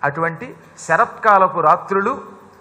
అటువంటి శరత్కాలపు రాత్రులు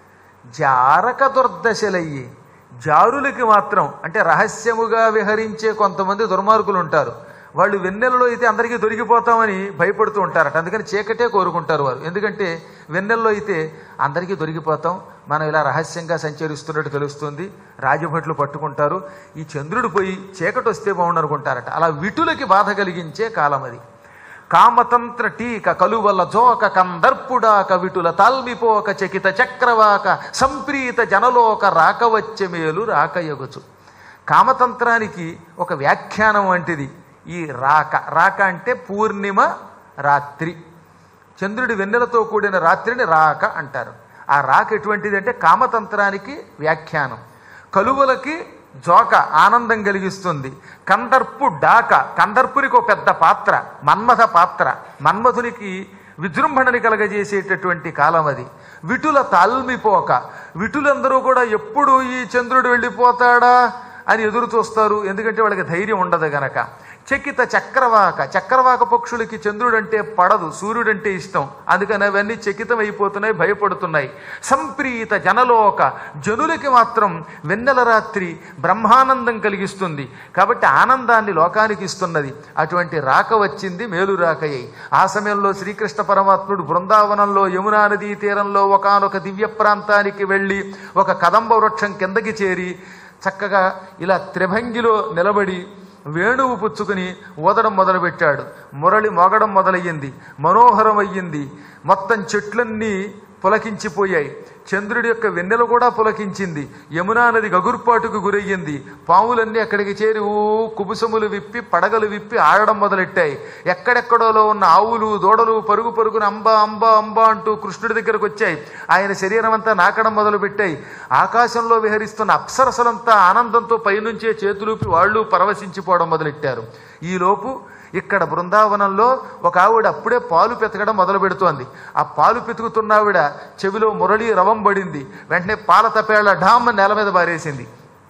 జారక దుర్దశలయ్యి జారులకి మాత్రం అంటే రహస్యముగా విహరించే కొంతమంది దుర్మార్గులు ఉంటారు వాళ్ళు వెన్నెలలో అయితే అందరికీ దొరికిపోతామని భయపడుతూ ఉంటారట అందుకని చీకటే కోరుకుంటారు వారు ఎందుకంటే వెన్నెల్లో అయితే అందరికీ దొరికిపోతాం మనం ఇలా రహస్యంగా సంచరిస్తున్నట్టు తెలుస్తుంది రాజభట్లు పట్టుకుంటారు ఈ చంద్రుడు పోయి చీకటి వస్తే బాగుండు అనుకుంటారట అలా విటులకి బాధ కలిగించే కాలం అది కామతంత్ర టీక కలువల జోక కందర్పుడాక విటుల తాల్మిపోక చకిత చక్రవాక సంప్రీత జనలోక రాకవచ్చే మేలు రాకయగుచు కామతంత్రానికి ఒక వ్యాఖ్యానం వంటిది ఈ రాక రాక అంటే పూర్ణిమ రాత్రి చంద్రుడి వెన్నెలతో కూడిన రాత్రిని రాక అంటారు ఆ రాక ఎటువంటిది అంటే కామతంత్రానికి వ్యాఖ్యానం కలువలకి జోక ఆనందం కలిగిస్తుంది కందర్పు డాక కందర్పునికి ఒక పెద్ద పాత్ర మన్మథ పాత్ర మన్మథునికి విజృంభణని కలగజేసేటటువంటి కాలం అది విటుల తాల్మిపోక విటులందరూ కూడా ఎప్పుడు ఈ చంద్రుడు వెళ్ళిపోతాడా అని ఎదురు చూస్తారు ఎందుకంటే వాళ్ళకి ధైర్యం ఉండదు గనక చకిత చక్రవాక చక్రవాక పక్షులకి చంద్రుడు అంటే పడదు సూర్యుడంటే ఇష్టం అందుకని అవన్నీ చకితం అయిపోతున్నాయి భయపడుతున్నాయి సంప్రీత జనలోక జనులకి మాత్రం వెన్నెల రాత్రి బ్రహ్మానందం కలిగిస్తుంది కాబట్టి ఆనందాన్ని లోకానికి ఇస్తున్నది అటువంటి రాక వచ్చింది మేలు రాకయ్యి ఆ సమయంలో శ్రీకృష్ణ పరమాత్ముడు బృందావనంలో యమునా నదీ తీరంలో ఒకనొక దివ్య ప్రాంతానికి వెళ్ళి ఒక కదంబ వృక్షం కిందకి చేరి చక్కగా ఇలా త్రిభంగిలో నిలబడి వేణువు పుచ్చుకుని ఊదడం మొదలుపెట్టాడు మురళి మోగడం మొదలయ్యింది మనోహరం అయ్యింది మొత్తం చెట్లన్నీ పులకించిపోయాయి చంద్రుడి యొక్క వెన్నెల కూడా పులకించింది యమునా నది గగుర్పాటుకు గురయ్యింది పాములన్నీ అక్కడికి చేరి ఓ కుబుసములు విప్పి పడగలు విప్పి ఆడడం మొదలెట్టాయి ఎక్కడెక్కడోలో ఉన్న ఆవులు దూడలు పరుగు పరుగున అంబ అంబ అంబ అంటూ కృష్ణుడి దగ్గరకు వచ్చాయి ఆయన శరీరం అంతా నాకడం మొదలుపెట్టాయి ఆకాశంలో విహరిస్తున్న అప్సరసలంతా ఆనందంతో పైనుంచే చేతులూపి వాళ్ళు పరవశించిపోవడం మొదలెట్టారు ఈలోపు ఇక్కడ బృందావనంలో ఒక ఆవిడ అప్పుడే పాలు పెతకడం మొదలు పెడుతోంది ఆ పాలు పెతుకుతున్న ఆవిడ చెవిలో మురళి రవం పడింది వెంటనే పాల తపేళ్ల ఢామ్ నేల మీద పారేసింది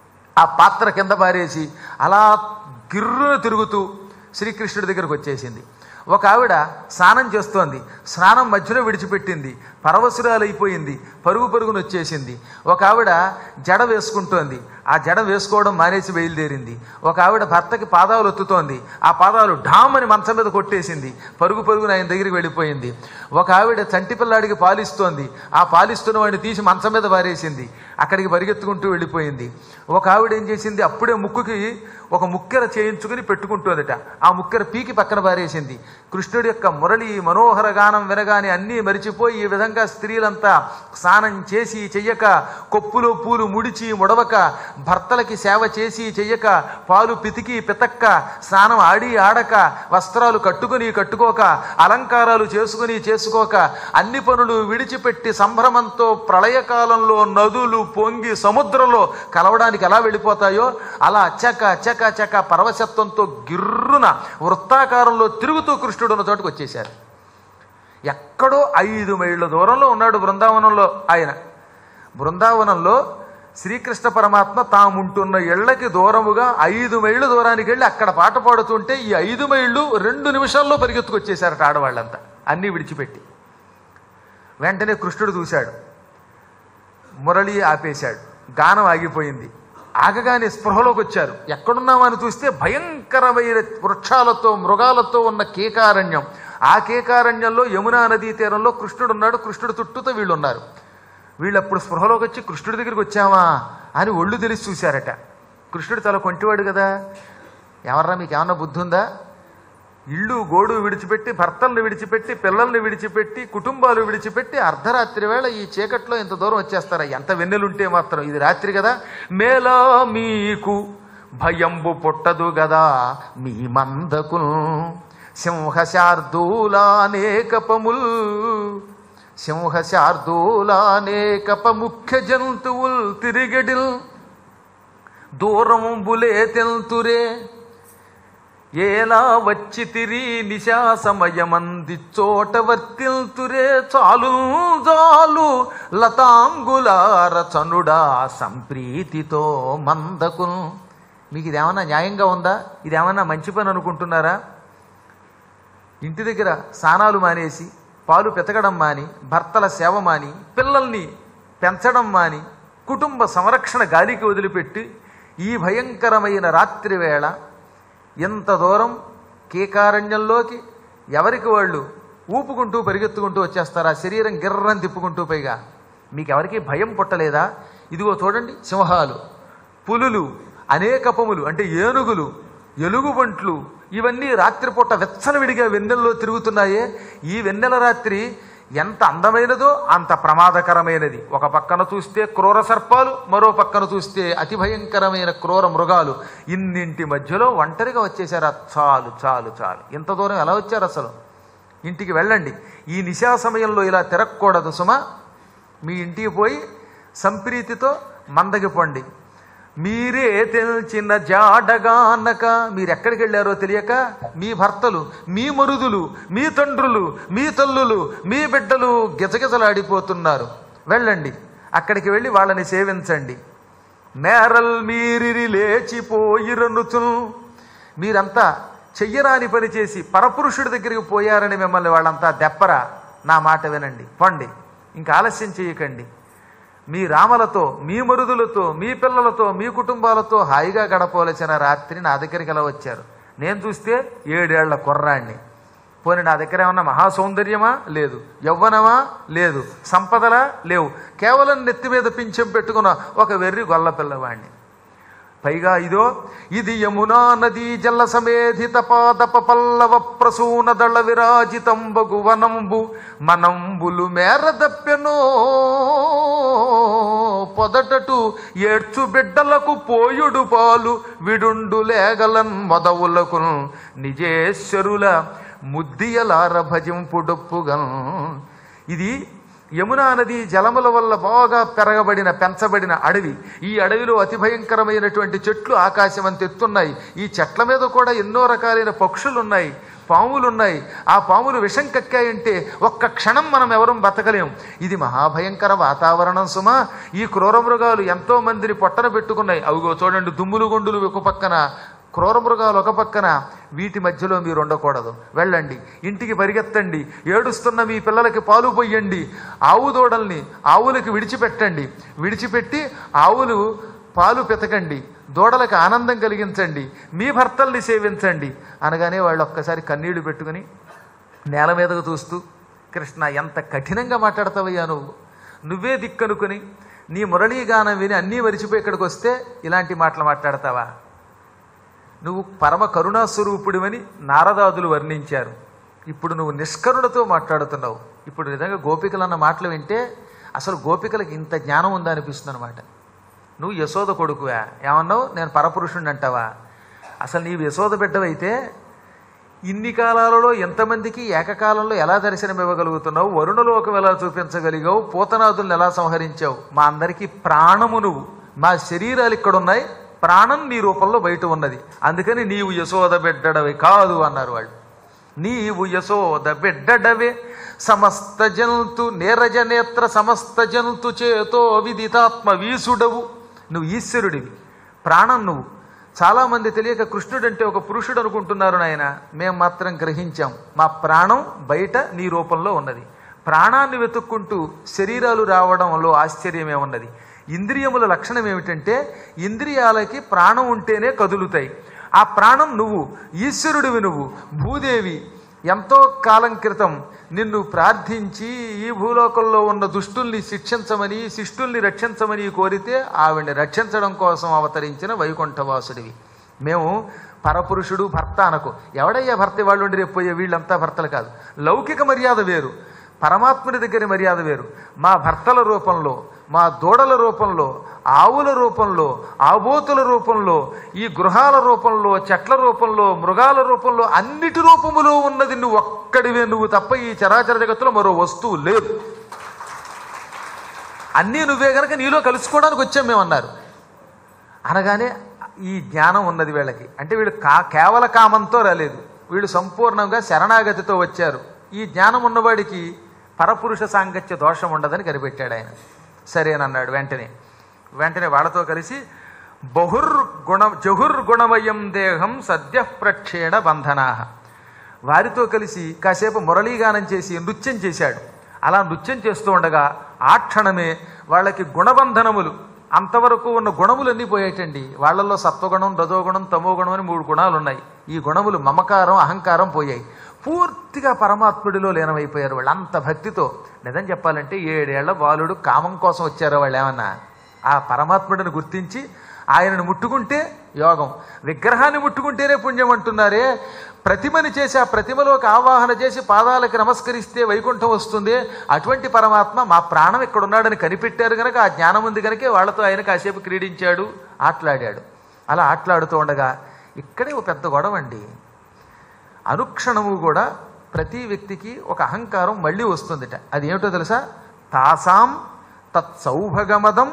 ఆ పాత్ర కింద పారేసి అలా గిర్రున తిరుగుతూ శ్రీకృష్ణుడి దగ్గరకు వచ్చేసింది ఒక ఆవిడ స్నానం చేస్తోంది స్నానం మధ్యలో విడిచిపెట్టింది పరవశురాలైపోయింది పరుగు పరుగున వచ్చేసింది ఒక ఆవిడ జడ వేసుకుంటోంది ఆ జడ వేసుకోవడం మానేసి బయలుదేరింది ఒక ఆవిడ భర్తకి పాదాలు ఒత్తుతోంది ఆ పాదాలు ఢామ్ అని మంచం మీద కొట్టేసింది పరుగు పరుగున ఆయన దగ్గరికి వెళ్ళిపోయింది ఒక ఆవిడ చంటి పిల్లాడికి పాలిస్తోంది ఆ పాలిస్తున్న వాడిని తీసి మంచం మీద పారేసింది అక్కడికి పరిగెత్తుకుంటూ వెళ్ళిపోయింది ఒక ఆవిడ ఏం చేసింది అప్పుడే ముక్కుకి ఒక ముక్కెర చేయించుకుని పెట్టుకుంటోందట ఆ ముక్కెర పీకి పక్కన పారేసింది కృష్ణుడి యొక్క మురళి మనోహర గానం వినగానే అన్నీ మరిచిపోయి ఈ విధంగా స్త్రీలంతా స్నానం చేసి చెయ్యక కొప్పులో పూలు ముడిచి ముడవక భర్తలకి సేవ చేసి చెయ్యక పాలు పితికి పితక్క స్నానం ఆడి ఆడక వస్త్రాలు కట్టుకుని కట్టుకోక అలంకారాలు చేసుకుని చేసుకోక అన్ని పనులు విడిచిపెట్టి సంభ్రమంతో ప్రళయకాలంలో నదులు పొంగి సముద్రంలో కలవడానికి ఎలా వెళ్ళిపోతాయో అలా చక చక చక పరవశత్వంతో గిర్రున వృత్తాకారంలో తిరుగుతూ కృష్ణుడు ఉన్న చోటుకు వచ్చేశారు ఎక్కడో ఐదు మైళ్ళ దూరంలో ఉన్నాడు బృందావనంలో ఆయన బృందావనంలో శ్రీకృష్ణ పరమాత్మ తాముంటున్న ఇళ్లకి దూరముగా ఐదు మైళ్ళ దూరానికి వెళ్ళి అక్కడ పాట పాడుతుంటే ఈ ఐదు మైళ్ళు రెండు నిమిషాల్లో పరిగెత్తుకొచ్చేశారట ఆడవాళ్ళంతా అన్నీ విడిచిపెట్టి వెంటనే కృష్ణుడు చూశాడు మురళి ఆపేశాడు గానం ఆగిపోయింది ఆగగానే స్పృహలోకి వచ్చారు ఎక్కడున్నామని చూస్తే భయంకరమైన వృక్షాలతో మృగాలతో ఉన్న కేకారణ్యం ఆ కేకారణ్యంలో యమునా నదీ తీరంలో కృష్ణుడు ఉన్నాడు కృష్ణుడు చుట్టూతో వీళ్ళు ఉన్నారు వీళ్ళు అప్పుడు స్పృహలోకి వచ్చి కృష్ణుడి దగ్గరికి వచ్చామా అని ఒళ్ళు తెలిసి చూశారట కృష్ణుడు చాలా కొంటివాడు కదా ఎవర్రా మీకు ఏమన్నా బుద్ధి ఉందా ఇల్లు గోడు విడిచిపెట్టి భర్తల్ని విడిచిపెట్టి పిల్లల్ని విడిచిపెట్టి కుటుంబాలు విడిచిపెట్టి అర్ధరాత్రి వేళ ఈ చీకట్లో ఇంత దూరం వచ్చేస్తారా ఎంత వెన్నెలుంటే మాత్రం ఇది రాత్రి కదా మేలా మీకు భయంబు పుట్టదు గదా మీ మందకు సింహశార్దూలానేకపముల్ సింహశార్దూలానేకప ముఖ్య జంతువుల్ తిరిగడిల్ దూరంబులే తెల్తురే ఏలా వచ్చి తిరి నిశా సమయమంది చోట వర్తిల్తురే చాలు చాలు లతాంగులార చనుడా సంప్రీతితో మందకు మీకు ఇదేమన్నా న్యాయంగా ఉందా ఇదేమన్నా మంచి పని అనుకుంటున్నారా ఇంటి దగ్గర స్నానాలు మానేసి పాలు పెతకడం మాని భర్తల సేవ మాని పిల్లల్ని పెంచడం మాని కుటుంబ సంరక్షణ గాలికి వదిలిపెట్టి ఈ భయంకరమైన రాత్రి వేళ ఎంత దూరం కీకారణ్యంలోకి ఎవరికి వాళ్ళు ఊపుకుంటూ పరిగెత్తుకుంటూ వచ్చేస్తారు ఆ శరీరం గిర్రం తిప్పుకుంటూ పైగా మీకు ఎవరికి భయం పుట్టలేదా ఇదిగో చూడండి సింహాలు పులులు అనేకపములు అంటే ఏనుగులు ఎలుగుబంట్లు ఇవన్నీ రాత్రిపూట వెచ్చలవిడిగా వెన్నెల్లో తిరుగుతున్నాయే ఈ వెన్నెల రాత్రి ఎంత అందమైనదో అంత ప్రమాదకరమైనది ఒక పక్కన చూస్తే క్రూర సర్పాలు మరో పక్కన చూస్తే అతి భయంకరమైన క్రూర మృగాలు ఇన్నింటి మధ్యలో ఒంటరిగా వచ్చేసారు చాలు చాలు చాలు ఇంత దూరం ఎలా వచ్చారు అసలు ఇంటికి వెళ్ళండి ఈ నిశా సమయంలో ఇలా తిరగకూడదు సుమ మీ ఇంటికి పోయి సంప్రీతితో మందగిపోండి మీరే తెలిచిన జాడగానక మీరు ఎక్కడికి వెళ్ళారో తెలియక మీ భర్తలు మీ మరుదులు మీ తండ్రులు మీ తల్లులు మీ బిడ్డలు గిజగిజలాడిపోతున్నారు వెళ్ళండి అక్కడికి వెళ్ళి వాళ్ళని సేవించండి మేరల్ మీరిరి లేచిపోయిరనుచును మీరంతా చెయ్యరాని పని చేసి పరపురుషుడి దగ్గరికి పోయారని మిమ్మల్ని వాళ్ళంతా దెప్పరా నా మాట వినండి పండి ఇంకా ఆలస్యం చేయకండి మీ రామలతో మీ మరుదులతో మీ పిల్లలతో మీ కుటుంబాలతో హాయిగా గడపవలసిన రాత్రి నా దగ్గరికి ఎలా వచ్చారు నేను చూస్తే ఏడేళ్ల కుర్రాణ్ణి పోనీ నా దగ్గర ఏమన్నా మహాసౌందర్యమా లేదు యవ్వనమా లేదు సంపదలా లేవు కేవలం నెత్తి మీద పింఛం పెట్టుకున్న ఒక వెర్రి గొల్ల పిల్లవాణ్ణి పైగా ఇదో ఇది యమునా నదీ జల సమేధిత పాదప పల్లవ ప్రసూన దళ విరాజితంబగు వనంబు మనంబులు మేరదప్పెనో పొదటటు ఏడ్చు బిడ్డలకు పోయుడు పాలు విడుండు లేగలన్ మొదవులకు నిజేశ్వరుల ముద్దియలార భజింపుడొప్పుగన్ ఇది యమునా నది జలముల వల్ల బాగా పెరగబడిన పెంచబడిన అడవి ఈ అడవిలో అతి భయంకరమైనటువంటి చెట్లు ఆకాశం అంత ఎత్తున్నాయి ఈ చెట్ల మీద కూడా ఎన్నో రకాలైన పక్షులు ఉన్నాయి పాములు ఉన్నాయి ఆ పాములు విషం కక్కాయంటే ఒక్క క్షణం మనం ఎవరం బతకలేం ఇది మహాభయంకర వాతావరణం సుమా ఈ క్రూర మృగాలు ఎంతో మందిని పొట్టన పెట్టుకున్నాయి అవిగో చూడండి దుమ్ములు గుండులు ఒక పక్కన క్రూర మృగాలు ఒక పక్కన వీటి మధ్యలో మీరు ఉండకూడదు వెళ్ళండి ఇంటికి పరిగెత్తండి ఏడుస్తున్న మీ పిల్లలకి పాలు పొయ్యండి ఆవు దూడల్ని ఆవులకి విడిచిపెట్టండి విడిచిపెట్టి ఆవులు పాలు పెతకండి దూడలకు ఆనందం కలిగించండి మీ భర్తల్ని సేవించండి అనగానే వాళ్ళు ఒక్కసారి కన్నీళ్లు పెట్టుకుని నేల మీదకు చూస్తూ కృష్ణ ఎంత కఠినంగా మాట్లాడతావయ్యా నువ్వు నువ్వే దిక్కనుకుని నీ మురళీగానం విని అన్నీ మరిచిపోయి ఇక్కడికి వస్తే ఇలాంటి మాటలు మాట్లాడతావా నువ్వు పరమ కరుణాస్వరూపుడివని నారదాదులు వర్ణించారు ఇప్పుడు నువ్వు నిష్కరుణతో మాట్లాడుతున్నావు ఇప్పుడు నిజంగా గోపికలు అన్న మాటలు వింటే అసలు గోపికలకు ఇంత జ్ఞానం ఉందా అనిపిస్తుంది అనమాట నువ్వు యశోద కొడుకువా ఏమన్నావు నేను పరపురుషుణ్ణి అంటావా అసలు నీవు యశోద బిడ్డవైతే ఇన్ని కాలాలలో ఎంతమందికి ఏకకాలంలో ఎలా దర్శనం ఇవ్వగలుగుతున్నావు వరుణలోకం ఎలా చూపించగలిగావు పూతనాదులను ఎలా సంహరించావు మా అందరికీ ప్రాణము నువ్వు మా శరీరాలు ఇక్కడ ఉన్నాయి ప్రాణం నీ రూపంలో బయట ఉన్నది అందుకని నీవు యశోద బిడ్డడవి కాదు అన్నారు వాళ్ళు నీవు యశోద బిడ్డడవే సమస్త జంతు నీరజ నేత్ర సమస్త జంతు చేతో విదితాత్మ వీసుడవు నువ్వు ఈశ్వరుడివి ప్రాణం నువ్వు చాలామంది తెలియక కృష్ణుడు అంటే ఒక పురుషుడు అనుకుంటున్నారు నాయన మేము మాత్రం గ్రహించాం మా ప్రాణం బయట నీ రూపంలో ఉన్నది ప్రాణాన్ని వెతుక్కుంటూ శరీరాలు రావడంలో ఆశ్చర్యమే ఉన్నది ఇంద్రియముల లక్షణం ఏమిటంటే ఇంద్రియాలకి ప్రాణం ఉంటేనే కదులుతాయి ఆ ప్రాణం నువ్వు ఈశ్వరుడివి నువ్వు భూదేవి ఎంతో కాలం క్రితం నిన్ను ప్రార్థించి ఈ భూలోకంలో ఉన్న దుష్టుల్ని శిక్షించమని శిష్టుల్ని రక్షించమని కోరితే ఆవిడ్ని రక్షించడం కోసం అవతరించిన వైకుంఠవాసుడివి మేము పరపురుషుడు భర్త అనకు ఎవడయ్యా భర్త వాళ్ళు ఉండి రేపు పోయే వీళ్ళంతా భర్తలు కాదు లౌకిక మర్యాద వేరు పరమాత్ముని దగ్గర మర్యాద వేరు మా భర్తల రూపంలో మా దూడల రూపంలో ఆవుల రూపంలో ఆబోతుల రూపంలో ఈ గృహాల రూపంలో చెట్ల రూపంలో మృగాల రూపంలో అన్నిటి రూపములో ఉన్నది నువ్వు ఒక్కడివే నువ్వు తప్ప ఈ చరాచర జగత్తులో మరో వస్తువు లేదు అన్నీ నువ్వే గనక నీలో కలుసుకోవడానికి వచ్చాం మేమన్నారు అనగానే ఈ జ్ఞానం ఉన్నది వీళ్ళకి అంటే వీళ్ళు కా కేవల కామంతో రాలేదు వీళ్ళు సంపూర్ణంగా శరణాగతితో వచ్చారు ఈ జ్ఞానం ఉన్నవాడికి పరపురుష సాంగత్య దోషం ఉండదని కనిపెట్టాడు ఆయన సరేనన్నాడు వెంటనే వెంటనే వాళ్ళతో కలిసి బహుర్గుణ జహుర్గుణమయం దేహం సద్య ప్రక్షేణ బంధనా వారితో కలిసి కాసేపు మురళీగానం చేసి నృత్యం చేశాడు అలా నృత్యం చేస్తూ ఉండగా ఆ క్షణమే వాళ్ళకి గుణబంధనములు అంతవరకు ఉన్న గుణములన్నీ పోయేటండి వాళ్ళల్లో సత్వగుణం రజోగుణం తమోగుణం అని మూడు గుణాలు ఉన్నాయి ఈ గుణములు మమకారం అహంకారం పోయాయి పూర్తిగా పరమాత్ముడిలో లీనమైపోయారు వాళ్ళు అంత భక్తితో నిజం చెప్పాలంటే ఏడేళ్ల బాలుడు కామం కోసం వచ్చారు వాళ్ళు ఏమన్నా ఆ పరమాత్ముడిని గుర్తించి ఆయనను ముట్టుకుంటే యోగం విగ్రహాన్ని ముట్టుకుంటేనే పుణ్యం అంటున్నారే ప్రతిమని చేసి ఆ ప్రతిమలోకి ఆవాహన చేసి పాదాలకి నమస్కరిస్తే వైకుంఠం వస్తుంది అటువంటి పరమాత్మ మా ప్రాణం ఇక్కడ ఉన్నాడని కనిపెట్టారు గనక ఆ జ్ఞానం ఉంది కనుక వాళ్ళతో ఆయన కాసేపు క్రీడించాడు ఆటలాడాడు అలా ఆటలాడుతూ ఉండగా ఇక్కడే ఒక పెద్ద గొడవ అండి అనుక్షణము కూడా ప్రతి వ్యక్తికి ఒక అహంకారం మళ్ళీ వస్తుందిట అది ఏమిటో తెలుసా తాసాం తత్సౌభగమదం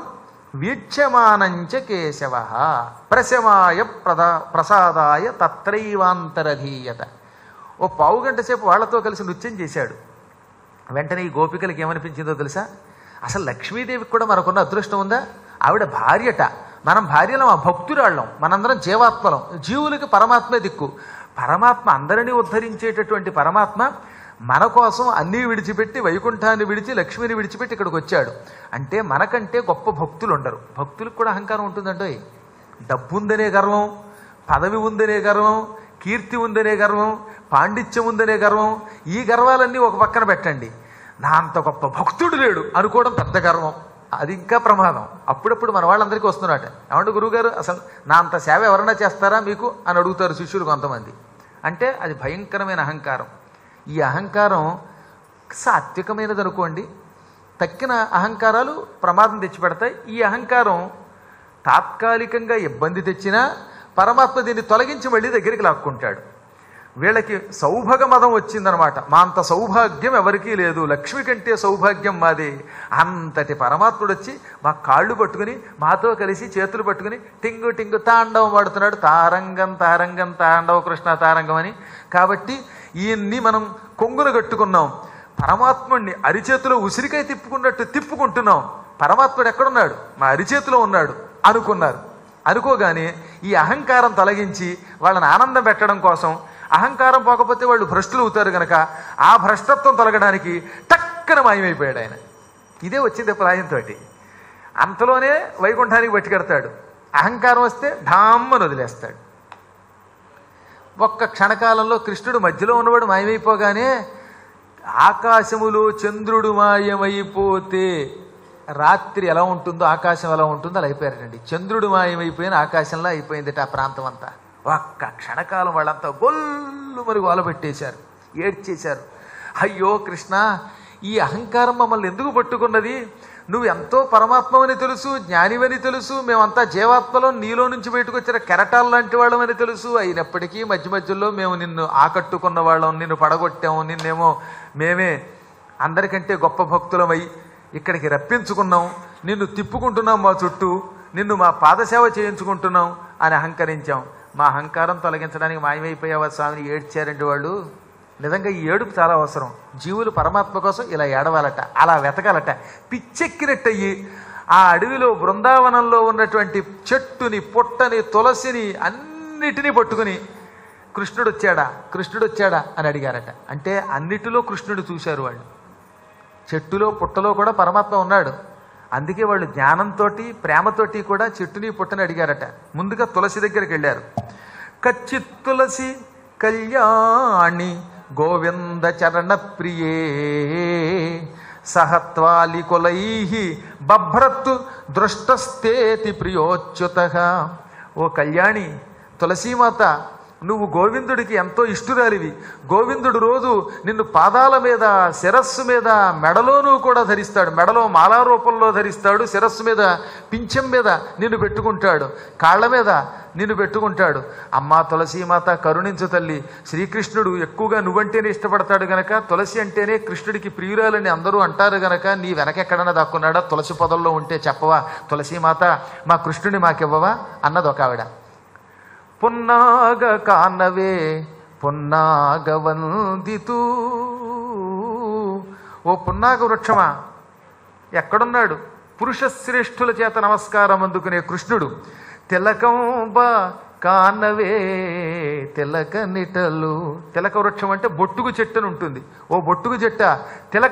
వీక్షమానంచ కేశవ ప్రశమాయ ప్రదా ప్రసాదాయ తత్రైవాంతరధీయత ఓ పావు గంట సేపు వాళ్ళతో కలిసి నృత్యం చేశాడు వెంటనే ఈ గోపికలకి ఏమనిపించిందో తెలుసా అసలు లక్ష్మీదేవికి కూడా మనకున్న అదృష్టం ఉందా ఆవిడ భార్యట మనం భార్యలం ఆ భక్తురాళ్ళం మనందరం జీవాత్మలం జీవులకి పరమాత్మే దిక్కు పరమాత్మ అందరినీ ఉద్ధరించేటటువంటి పరమాత్మ మన కోసం అన్నీ విడిచిపెట్టి వైకుంఠాన్ని విడిచి లక్ష్మిని విడిచిపెట్టి ఇక్కడికి వచ్చాడు అంటే మనకంటే గొప్ప భక్తులు ఉండరు భక్తులకు కూడా అహంకారం ఉంటుందండి డబ్బు ఉందనే గర్వం పదవి ఉందనే గర్వం కీర్తి ఉందనే గర్వం పాండిత్యం ఉందనే గర్వం ఈ గర్వాలన్నీ ఒక పక్కన పెట్టండి నా అంత గొప్ప భక్తుడు లేడు అనుకోవడం పెద్ద గర్వం అది ఇంకా ప్రమాదం అప్పుడప్పుడు మన వాళ్ళందరికీ వస్తున్నట ఏమంటే గురువుగారు అసలు నా అంత సేవ ఎవరైనా చేస్తారా మీకు అని అడుగుతారు శిష్యులు కొంతమంది అంటే అది భయంకరమైన అహంకారం ఈ అహంకారం సాత్వికమైనది అనుకోండి తక్కిన అహంకారాలు ప్రమాదం తెచ్చిపెడతాయి ఈ అహంకారం తాత్కాలికంగా ఇబ్బంది తెచ్చినా పరమాత్మ దీన్ని తొలగించి మళ్ళీ దగ్గరికి లాక్కుంటాడు వీళ్ళకి సౌభగ మదం వచ్చిందనమాట మా అంత సౌభాగ్యం ఎవరికీ లేదు లక్ష్మి కంటే సౌభాగ్యం మాది అంతటి పరమాత్ముడు వచ్చి మా కాళ్ళు పట్టుకుని మాతో కలిసి చేతులు పట్టుకుని టింగు టింగు తాండవం వాడుతున్నాడు తారంగం తారంగం తాండవ కృష్ణ తారంగం అని కాబట్టి ఈయన్ని మనం కొంగున కట్టుకున్నాం పరమాత్ముడిని అరిచేతిలో ఉసిరికాయ తిప్పుకున్నట్టు తిప్పుకుంటున్నాం పరమాత్ముడు ఎక్కడున్నాడు మా అరిచేతిలో ఉన్నాడు అనుకున్నారు అనుకోగానే ఈ అహంకారం తొలగించి వాళ్ళని ఆనందం పెట్టడం కోసం అహంకారం పోకపోతే వాళ్ళు భ్రష్టులు అవుతారు గనక ఆ భ్రష్టత్వం తొలగడానికి టక్కన మాయమైపోయాడు ఆయన ఇదే వచ్చింది ప్రాయంతో అంతలోనే వైకుంఠానికి పట్టుకెడతాడు అహంకారం వస్తే ఢామ్మని వదిలేస్తాడు ఒక్క క్షణకాలంలో కృష్ణుడు మధ్యలో ఉన్నవాడు మాయమైపోగానే ఆకాశములో చంద్రుడు మాయమైపోతే రాత్రి ఎలా ఉంటుందో ఆకాశం ఎలా ఉంటుందో అలా అయిపోయారండి చంద్రుడు మాయమైపోయిన ఆకాశంలో అయిపోయిందిట ఆ ప్రాంతం అంతా ఒక్క క్షణకాలం వాళ్ళంతా గొల్లు మరి గోలబెట్టేశారు ఏడ్చేశారు అయ్యో కృష్ణ ఈ అహంకారం మమ్మల్ని ఎందుకు పట్టుకున్నది నువ్వు ఎంతో పరమాత్మవని తెలుసు జ్ఞానివని తెలుసు మేమంతా జీవాత్మలో నీలో నుంచి బయటకు వచ్చిన కెరటాలు లాంటి వాళ్ళమని తెలుసు అయినప్పటికీ మధ్య మధ్యలో మేము నిన్ను ఆకట్టుకున్న వాళ్ళం నిన్ను పడగొట్టాము నిన్నేమో మేమే అందరికంటే గొప్ప భక్తులమై ఇక్కడికి రప్పించుకున్నాం నిన్ను తిప్పుకుంటున్నాం మా చుట్టూ నిన్ను మా పాదసేవ చేయించుకుంటున్నాం అని అహంకరించాం మా అహంకారం తొలగించడానికి మాయమైపోయావా స్వామిని ఏడ్చారండి వాళ్ళు నిజంగా ఈ ఏడుపు చాలా అవసరం జీవులు పరమాత్మ కోసం ఇలా ఏడవాలట అలా వెతకాలట పిచ్చెక్కినట్టయి ఆ అడవిలో బృందావనంలో ఉన్నటువంటి చెట్టుని పుట్టని తులసిని అన్నిటినీ పట్టుకుని కృష్ణుడు వచ్చాడా కృష్ణుడు వచ్చాడా అని అడిగారట అంటే అన్నిటిలో కృష్ణుడు చూశారు వాళ్ళు చెట్టులో పుట్టలో కూడా పరమాత్మ ఉన్నాడు అందుకే వాళ్ళు జ్ఞానంతో ప్రేమతోటి కూడా చెట్టుని పుట్టని అడిగారట ముందుగా తులసి దగ్గరికి వెళ్ళారు కచ్చిత్ తులసి కళ్యాణి గోవింద చరణ ప్రియే సహత్వాలి కులై బభ్రత్తు దృష్టస్థేతి ప్రియోచ్యుత ఓ కళ్యాణి తులసీమాత నువ్వు గోవిందుడికి ఎంతో ఇష్టురాలివి గోవిందుడు రోజు నిన్ను పాదాల మీద శిరస్సు మీద మెడలోనూ కూడా ధరిస్తాడు మెడలో మాలా రూపంలో ధరిస్తాడు శిరస్సు మీద పింఛం మీద నిన్ను పెట్టుకుంటాడు కాళ్ళ మీద నిన్ను పెట్టుకుంటాడు అమ్మా తులసీమాత కరుణించు తల్లి శ్రీకృష్ణుడు ఎక్కువగా నువ్వంటేనే ఇష్టపడతాడు గనక తులసి అంటేనే కృష్ణుడికి ప్రియురాలని అందరూ అంటారు గనక నీ వెనకెక్కడన్నా దాక్కున్నాడా తులసి పొదల్లో ఉంటే చెప్పవా తులసీమాత మా కృష్ణుని మాకివ్వవా అన్నది ఒక ఆవిడ పున్నాగ కానవే పున్నాగ వందితూ ఓ పున్నాగ వృక్షమా ఎక్కడున్నాడు పురుష శ్రేష్ఠుల చేత నమస్కారం అందుకునే కృష్ణుడు తిలకంబ కానవే తిలక నిటలు తిలక వృక్షం అంటే బొట్టుగు చెట్టు అని ఉంటుంది ఓ బొట్టుగు చెట్ట తిలక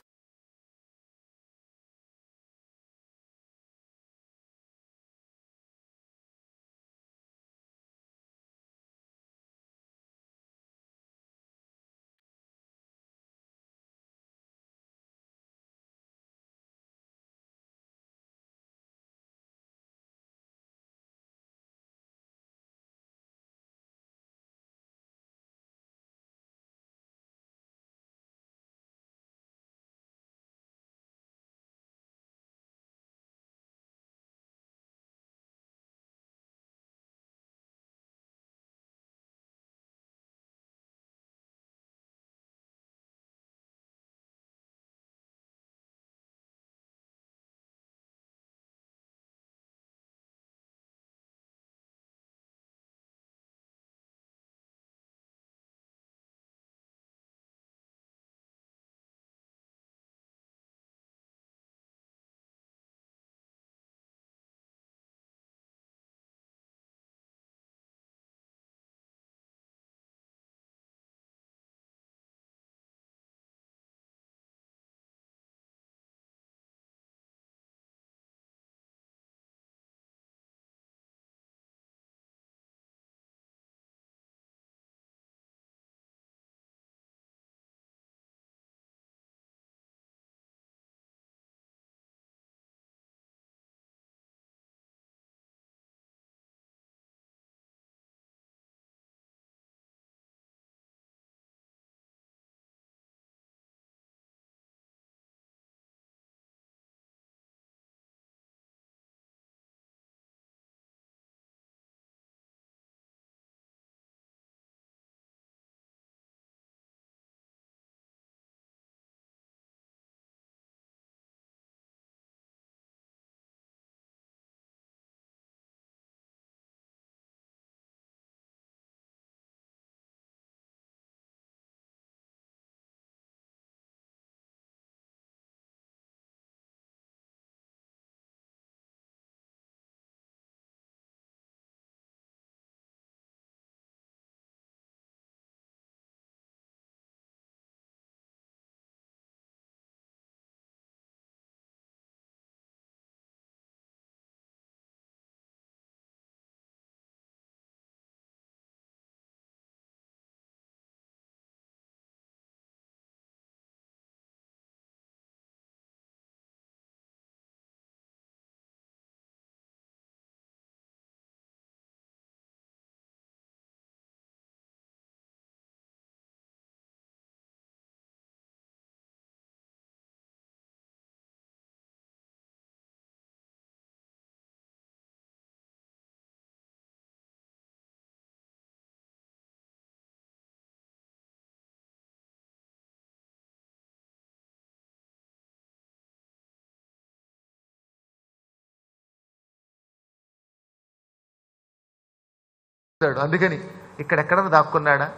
ఉంటాడు అందుకని ఇక్కడెక్కడ దాక్కున్నాడా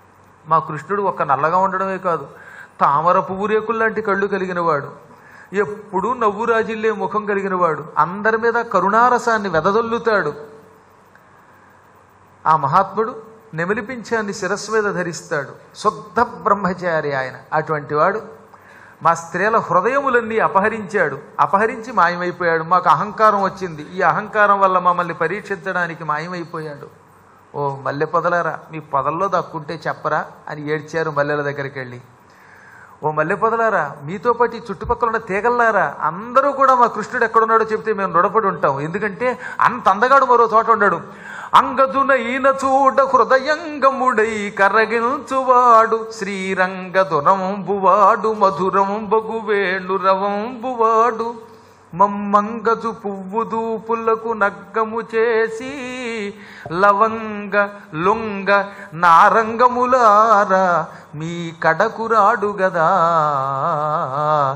మా కృష్ణుడు ఒక్క నల్లగా ఉండడమే కాదు తామర పువ్వు రేకులు లాంటి కళ్ళు కలిగిన వాడు ఎప్పుడూ నవ్వు రాజిల్లే ముఖం కలిగిన వాడు అందరి మీద కరుణారసాన్ని వెదజల్లుతాడు ఆ మహాత్ముడు నెమిలిపించాన్ని శిరస్సు మీద ధరిస్తాడు శుద్ధ బ్రహ్మచారి ఆయన అటువంటి వాడు మా స్త్రీల హృదయములన్నీ అపహరించాడు అపహరించి మాయమైపోయాడు మాకు అహంకారం వచ్చింది ఈ అహంకారం వల్ల మమ్మల్ని పరీక్షించడానికి మాయమైపోయాడు ఓ మల్లె పొదలారా మీ పొదల్లో దక్కుంటే చెప్పరా అని ఏడ్చారు మల్లెల దగ్గరికి వెళ్ళి ఓ మల్లె పొదలారా మీతో పాటు ఈ చుట్టుపక్కల ఉన్న తీగల్లారా అందరూ కూడా మా కృష్ణుడు ఎక్కడున్నాడో చెప్తే మేము రుణపడి ఉంటాం ఎందుకంటే అంత అందగాడు మరో చోట ఉండడు అంగదున ఈన చూడ హృదయంగముడై కరగించువాడు శ్రీరంగదురంబువాడు మధురంబగు వేణురవంబువాడు మమ్మంగజు పువ్వు దూపులకు నగ్గము చేసి లవంగ లొంగ నారంగములారా మీ కడకురాడు గదా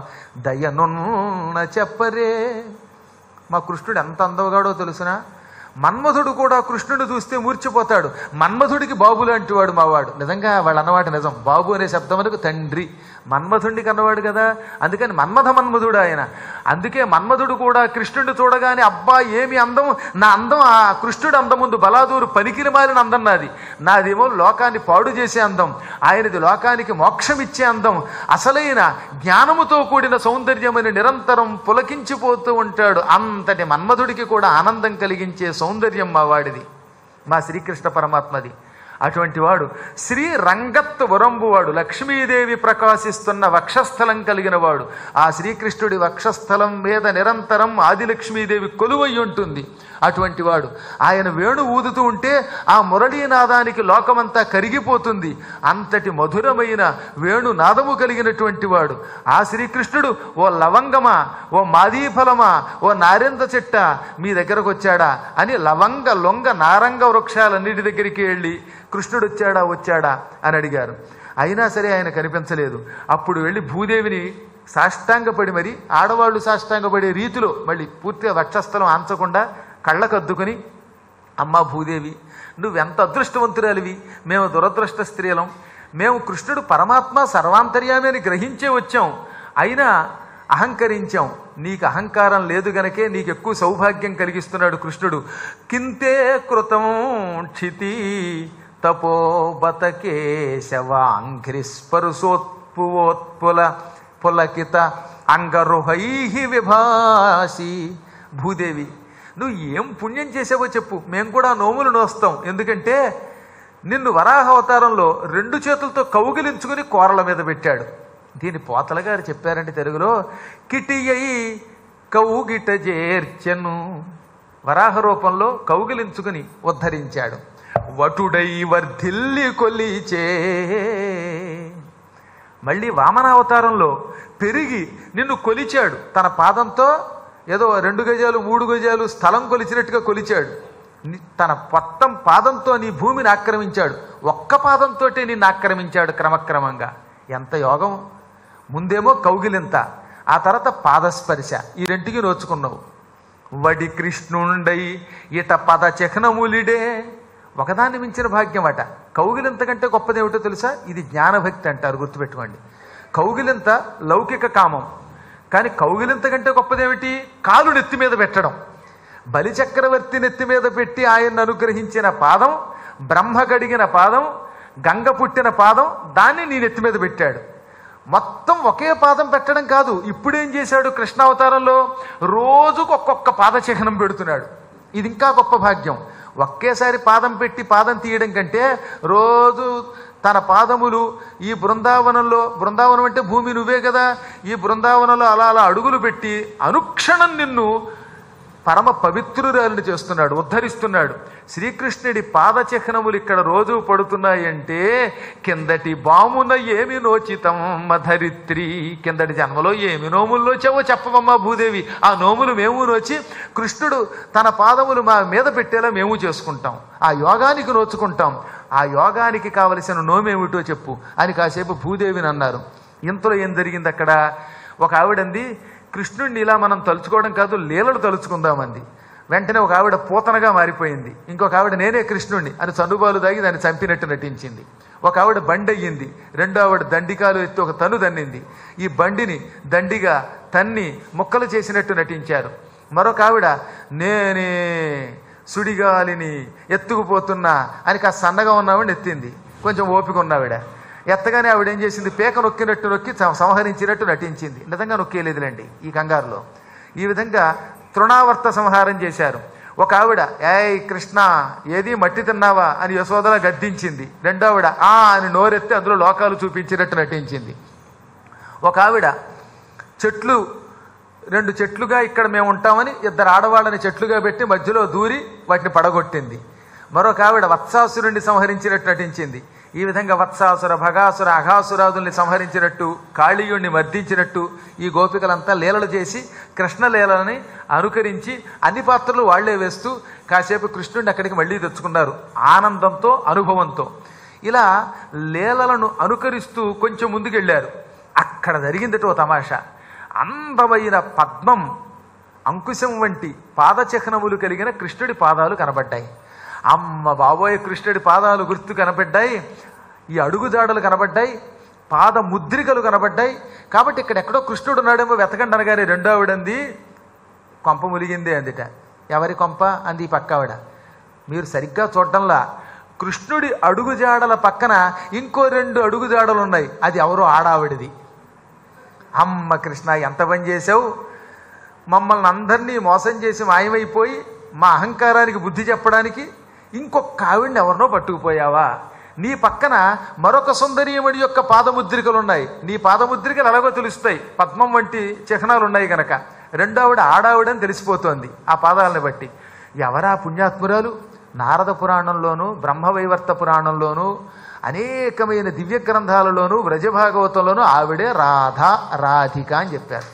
దయనున్న చెప్పరే మా కృష్ణుడు ఎంత అందగాడో తెలుసునా మన్మధుడు కూడా కృష్ణుడు చూస్తే మూర్చిపోతాడు మన్మధుడికి బాబు లాంటి వాడు మావాడు నిజంగా వాళ్ళు అన్నమాట నిజం బాబు అనే శబ్దం వరకు తండ్రి మన్మధుడిని కన్నవాడు కదా అందుకని మన్మథ మన్మధుడు ఆయన అందుకే మన్మధుడు కూడా కృష్ణుడిని చూడగానే అబ్బా ఏమి అందం నా అందం ఆ కృష్ణుడు అందం ముందు బలాదూరు పనికిరి మారిన అందం నాది నాదేమో లోకాన్ని పాడు చేసే అందం ఆయనది లోకానికి మోక్షం ఇచ్చే అందం అసలైన జ్ఞానముతో కూడిన సౌందర్యమని నిరంతరం పులకించిపోతూ ఉంటాడు అంతటి మన్మధుడికి కూడా ఆనందం కలిగించే సౌందర్యం మా వాడిది మా శ్రీకృష్ణ పరమాత్మది అటువంటి వాడు శ్రీ రంగత్ వరంబువాడు లక్ష్మీదేవి ప్రకాశిస్తున్న వక్షస్థలం కలిగిన వాడు ఆ శ్రీకృష్ణుడి వక్షస్థలం మీద నిరంతరం ఆదిలక్ష్మీదేవి కొలువై ఉంటుంది అటువంటి వాడు ఆయన వేణు ఊదుతూ ఉంటే ఆ మురళీనాదానికి లోకమంతా కరిగిపోతుంది అంతటి మధురమైన వేణు నాదము కలిగినటువంటి వాడు ఆ శ్రీకృష్ణుడు ఓ లవంగమా ఓ మాదీఫలమా ఓ నారింద చెట్ట మీ దగ్గరకు వచ్చాడా అని లవంగ లొంగ నారంగ వృక్షాలన్నిటి దగ్గరికి వెళ్ళి కృష్ణుడు వచ్చాడా వచ్చాడా అని అడిగారు అయినా సరే ఆయన కనిపించలేదు అప్పుడు వెళ్ళి భూదేవిని సాష్టాంగపడి మరి ఆడవాళ్ళు సాష్టాంగపడే రీతిలో మళ్ళీ పూర్తిగా వక్షస్థలం ఆంచకుండా కళ్ళకద్దుకుని అమ్మా భూదేవి నువ్వెంత అదృష్టవంతురాలివి మేము దురదృష్ట స్త్రీలం మేము కృష్ణుడు పరమాత్మ సర్వాంతర్యామి అని గ్రహించే వచ్చాం అయినా అహంకరించాం నీకు అహంకారం లేదు గనకే నీకు ఎక్కువ సౌభాగ్యం కలిగిస్తున్నాడు కృష్ణుడు కింతే కృతం క్షితి తపో బతకేశవాంఘ్రిస్పరుసోత్పువోత్పుల పులకిత అంగరుహై విభాసి భూదేవి నువ్వు ఏం పుణ్యం చేసావో చెప్పు మేము కూడా నోములు నోస్తాం ఎందుకంటే నిన్ను వరాహ అవతారంలో రెండు చేతులతో కౌగిలించుకుని కోరల మీద పెట్టాడు దీని పోతల గారు చెప్పారంటే తెలుగులో కిటియై కౌగిట చేర్చెను వరాహ రూపంలో కౌగిలించుకుని ఉద్ధరించాడు వటుడై వర్ధిల్లి కొలిచే మళ్ళీ వామనావతారంలో పెరిగి నిన్ను కొలిచాడు తన పాదంతో ఏదో రెండు గజాలు మూడు గజాలు స్థలం కొలిచినట్టుగా కొలిచాడు ని- తన మొత్తం పాదంతో నీ భూమిని ఆక్రమించాడు ఒక్క పాదంతోటే నిన్ను ఆక్రమించాడు క్రమక్రమంగా ఎంత యోగం ముందేమో కౌగిలింత ఆ తర్వాత పాదస్పర్శ ఈ రెంటికి నోచుకున్నావు వడి కృష్ణుండై ఇట పద చిహ్నములిడే ఒకదాన్ని మించిన భాగ్యం అట కౌగిలింత కంటే గొప్పదేమిటో తెలుసా ఇది జ్ఞానభక్తి అంటారు గుర్తుపెట్టుకోండి కౌగిలింత లౌకిక కామం కానీ కౌగిలింత కంటే గొప్పదేమిటి కాలు నెత్తి మీద పెట్టడం బలిచక్రవర్తి నెత్తి మీద పెట్టి ఆయన్ని అనుగ్రహించిన పాదం బ్రహ్మ కడిగిన పాదం గంగ పుట్టిన పాదం దాన్ని నీ నెత్తి మీద పెట్టాడు మొత్తం ఒకే పాదం పెట్టడం కాదు ఇప్పుడేం చేశాడు కృష్ణావతారంలో రోజుకు ఒక్కొక్క పాద చిహ్నం పెడుతున్నాడు ఇది ఇంకా గొప్ప భాగ్యం ఒకేసారి పాదం పెట్టి పాదం తీయడం కంటే రోజు తన పాదములు ఈ బృందావనంలో బృందావనం అంటే భూమి నువ్వే కదా ఈ బృందావనంలో అలా అలా అడుగులు పెట్టి అనుక్షణం నిన్ను పరమ పవిత్రురాలిని చేస్తున్నాడు ఉద్ధరిస్తున్నాడు శ్రీకృష్ణుడి పాదచిహ్నములు ఇక్కడ రోజు పడుతున్నాయంటే కిందటి బామున ఏమి నోచితం మధరిత్రి కిందటి జన్మలో ఏమి నోములు నోచావో చెప్పవమ్మా భూదేవి ఆ నోములు మేము నోచి కృష్ణుడు తన పాదములు మా మీద పెట్టేలా మేము చేసుకుంటాం ఆ యోగానికి నోచుకుంటాం ఆ యోగానికి కావలసిన నోమేమిటో చెప్పు అని కాసేపు భూదేవిని అన్నారు ఇంతలో ఏం జరిగింది అక్కడ ఒక ఆవిడంది కృష్ణుడిని ఇలా మనం తలుచుకోవడం కాదు లీలలు తలుచుకుందామంది వెంటనే ఒక ఆవిడ పూతనగా మారిపోయింది ఇంకొక ఆవిడ నేనే కృష్ణుడిని అని చనుబాలు దాగి దాన్ని చంపినట్టు నటించింది ఒక ఆవిడ బండి అయ్యింది రెండో ఆవిడ దండికాలు ఎత్తి ఒక తను దన్నింది ఈ బండిని దండిగా తన్ని ముక్కలు చేసినట్టు నటించారు మరొక ఆవిడ నేనే సుడిగాలిని ఎత్తుకుపోతున్నా అని కాస్త సన్నగా ఉన్నావిడ ఎత్తింది కొంచెం ఓపిక ఉన్నావిడ ఎత్తగానే ఆవిడ ఏం చేసింది పేక నొక్కినట్టు నొక్కి సం- సంహరించినట్టు నటించింది నిజంగా నొక్కేలేదులేండి ఈ కంగారులో ఈ విధంగా తృణావర్త సంహారం చేశారు ఒక ఆవిడ ఏయ్ కృష్ణ ఏది మట్టి తిన్నావా అని యశోదల గద్దించింది రెండో ఆవిడ ఆ అని నోరెత్తి అందులో లోకాలు చూపించినట్టు నటించింది ఒక ఆవిడ చెట్లు రెండు చెట్లుగా ఇక్కడ మేము ఉంటామని ఇద్దరు ఆడవాళ్ళని చెట్లుగా పెట్టి మధ్యలో దూరి వాటిని పడగొట్టింది మరొక ఆవిడ వత్సాసురుణ్ణి సంహరించినట్టు నటించింది ఈ విధంగా వత్సాసుర భగాసుర అఘాసురాదుల్ని సంహరించినట్టు కాళీయుణ్ణి మర్దించినట్టు ఈ గోపికలంతా లీలలు చేసి కృష్ణలీలని అనుకరించి అన్ని పాత్రలు వాళ్లే వేస్తూ కాసేపు కృష్ణుడిని అక్కడికి మళ్ళీ తెచ్చుకున్నారు ఆనందంతో అనుభవంతో ఇలా లీలలను అనుకరిస్తూ కొంచెం ముందుకెళ్ళారు అక్కడ జరిగిందట ఓ తమాషా అందమైన పద్మం అంకుశం వంటి పాదచిహ్నములు కలిగిన కృష్ణుడి పాదాలు కనబడ్డాయి అమ్మ బాబోయ్ కృష్ణుడి పాదాలు గుర్తు కనబడ్డాయి ఈ అడుగుజాడలు కనబడ్డాయి పాద ముద్రికలు కనబడ్డాయి కాబట్టి ఇక్కడ ఎక్కడో కృష్ణుడు ఉన్నాడేమో వెతకండి అనగానే రెండో ఆవిడంది కొంప ములిగిందే అందిట ఎవరి కొంప అంది ఈ పక్క ఆవిడ మీరు సరిగ్గా చూడడంలా కృష్ణుడి అడుగుజాడల పక్కన ఇంకో రెండు అడుగుజాడలు ఉన్నాయి అది ఎవరో ఆడావిడిది అమ్మ కృష్ణ ఎంత పని చేసావు మమ్మల్ని అందరినీ మోసం చేసి మాయమైపోయి మా అహంకారానికి బుద్ధి చెప్పడానికి ఇంకొక ఆవిడ్ని ఎవరినో పట్టుకుపోయావా నీ పక్కన మరొక సుందరీయమణి యొక్క పాదముద్రికలు ఉన్నాయి నీ పాదముద్రికలు ఎలాగో తెలుస్తాయి పద్మం వంటి చిహ్నాలు ఉన్నాయి గనక రెండో ఆవిడ ఆడావిడని తెలిసిపోతోంది ఆ పాదాలను బట్టి ఎవరా పుణ్యాత్మురాలు నారద పురాణంలోను బ్రహ్మవైవర్త పురాణంలోను అనేకమైన దివ్య గ్రంథాలలోను వ్రజభాగవతంలోను ఆవిడే రాధ రాధిక అని చెప్పారు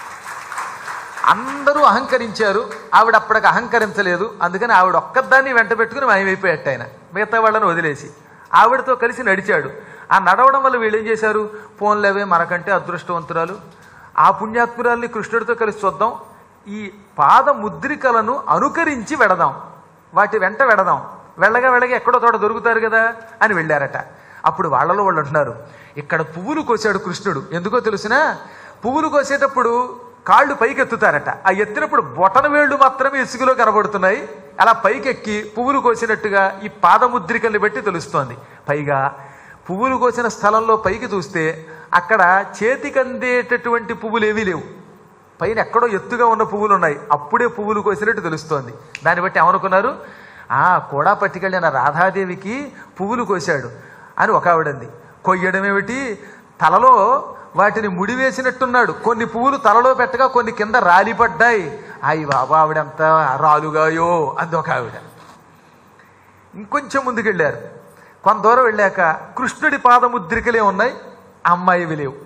అందరూ అహంకరించారు ఆవిడ అప్పటికి అహంకరించలేదు అందుకని ఆవిడ ఒక్కదాన్ని వెంట పెట్టుకుని మాయమైపోయాట ఆయన మిగతా వాళ్ళని వదిలేసి ఆవిడతో కలిసి నడిచాడు ఆ నడవడం వల్ల వీళ్ళు ఏం చేశారు ఫోన్లేవే మనకంటే అదృష్టవంతురాలు ఆ పుణ్యాత్మురాల్ని కృష్ణుడితో కలిసి చూద్దాం ఈ పాద ముద్రికలను అనుకరించి వెడదాం వాటి వెంట వెడదాం వెళ్ళగా వెళ్ళగా ఎక్కడో తోట దొరుకుతారు కదా అని వెళ్ళారట అప్పుడు వాళ్ళలో వాళ్ళు అంటున్నారు ఇక్కడ పువ్వులు కోసాడు కృష్ణుడు ఎందుకో తెలిసినా పువ్వులు కోసేటప్పుడు కాళ్ళు పైకి ఎత్తుతారట ఆ ఎత్తినప్పుడు బొటన వేళ్ళు మాత్రమే ఇసుకలో కనబడుతున్నాయి అలా పైకెక్కి పువ్వులు కోసినట్టుగా ఈ పాదముద్రికల్ని బట్టి తెలుస్తోంది పైగా పువ్వులు కోసిన స్థలంలో పైకి చూస్తే అక్కడ చేతికి అందేటటువంటి పువ్వులు ఏవీ లేవు పైన ఎక్కడో ఎత్తుగా ఉన్న పువ్వులు ఉన్నాయి అప్పుడే పువ్వులు కోసినట్టు తెలుస్తోంది దాన్ని బట్టి ఏమనుకున్నారు ఆ కూడా పట్టుకెళ్ళిన రాధాదేవికి పువ్వులు కోశాడు అని ఒక ఆవిడంది కొయ్యడం ఏమిటి తలలో వాటిని ముడివేసినట్టున్నాడు కొన్ని పువ్వులు తలలో పెట్టగా కొన్ని కింద రాలిపడ్డాయి అయ్యి బాబా ఆవిడెంత రాలుగాయో అంది ఒక ఆవిడ ఇంకొంచెం ముందుకెళ్ళారు కొంత దూరం వెళ్ళాక కృష్ణుడి పాదముద్రికలే ఉన్నాయి అమ్మాయివి లేవు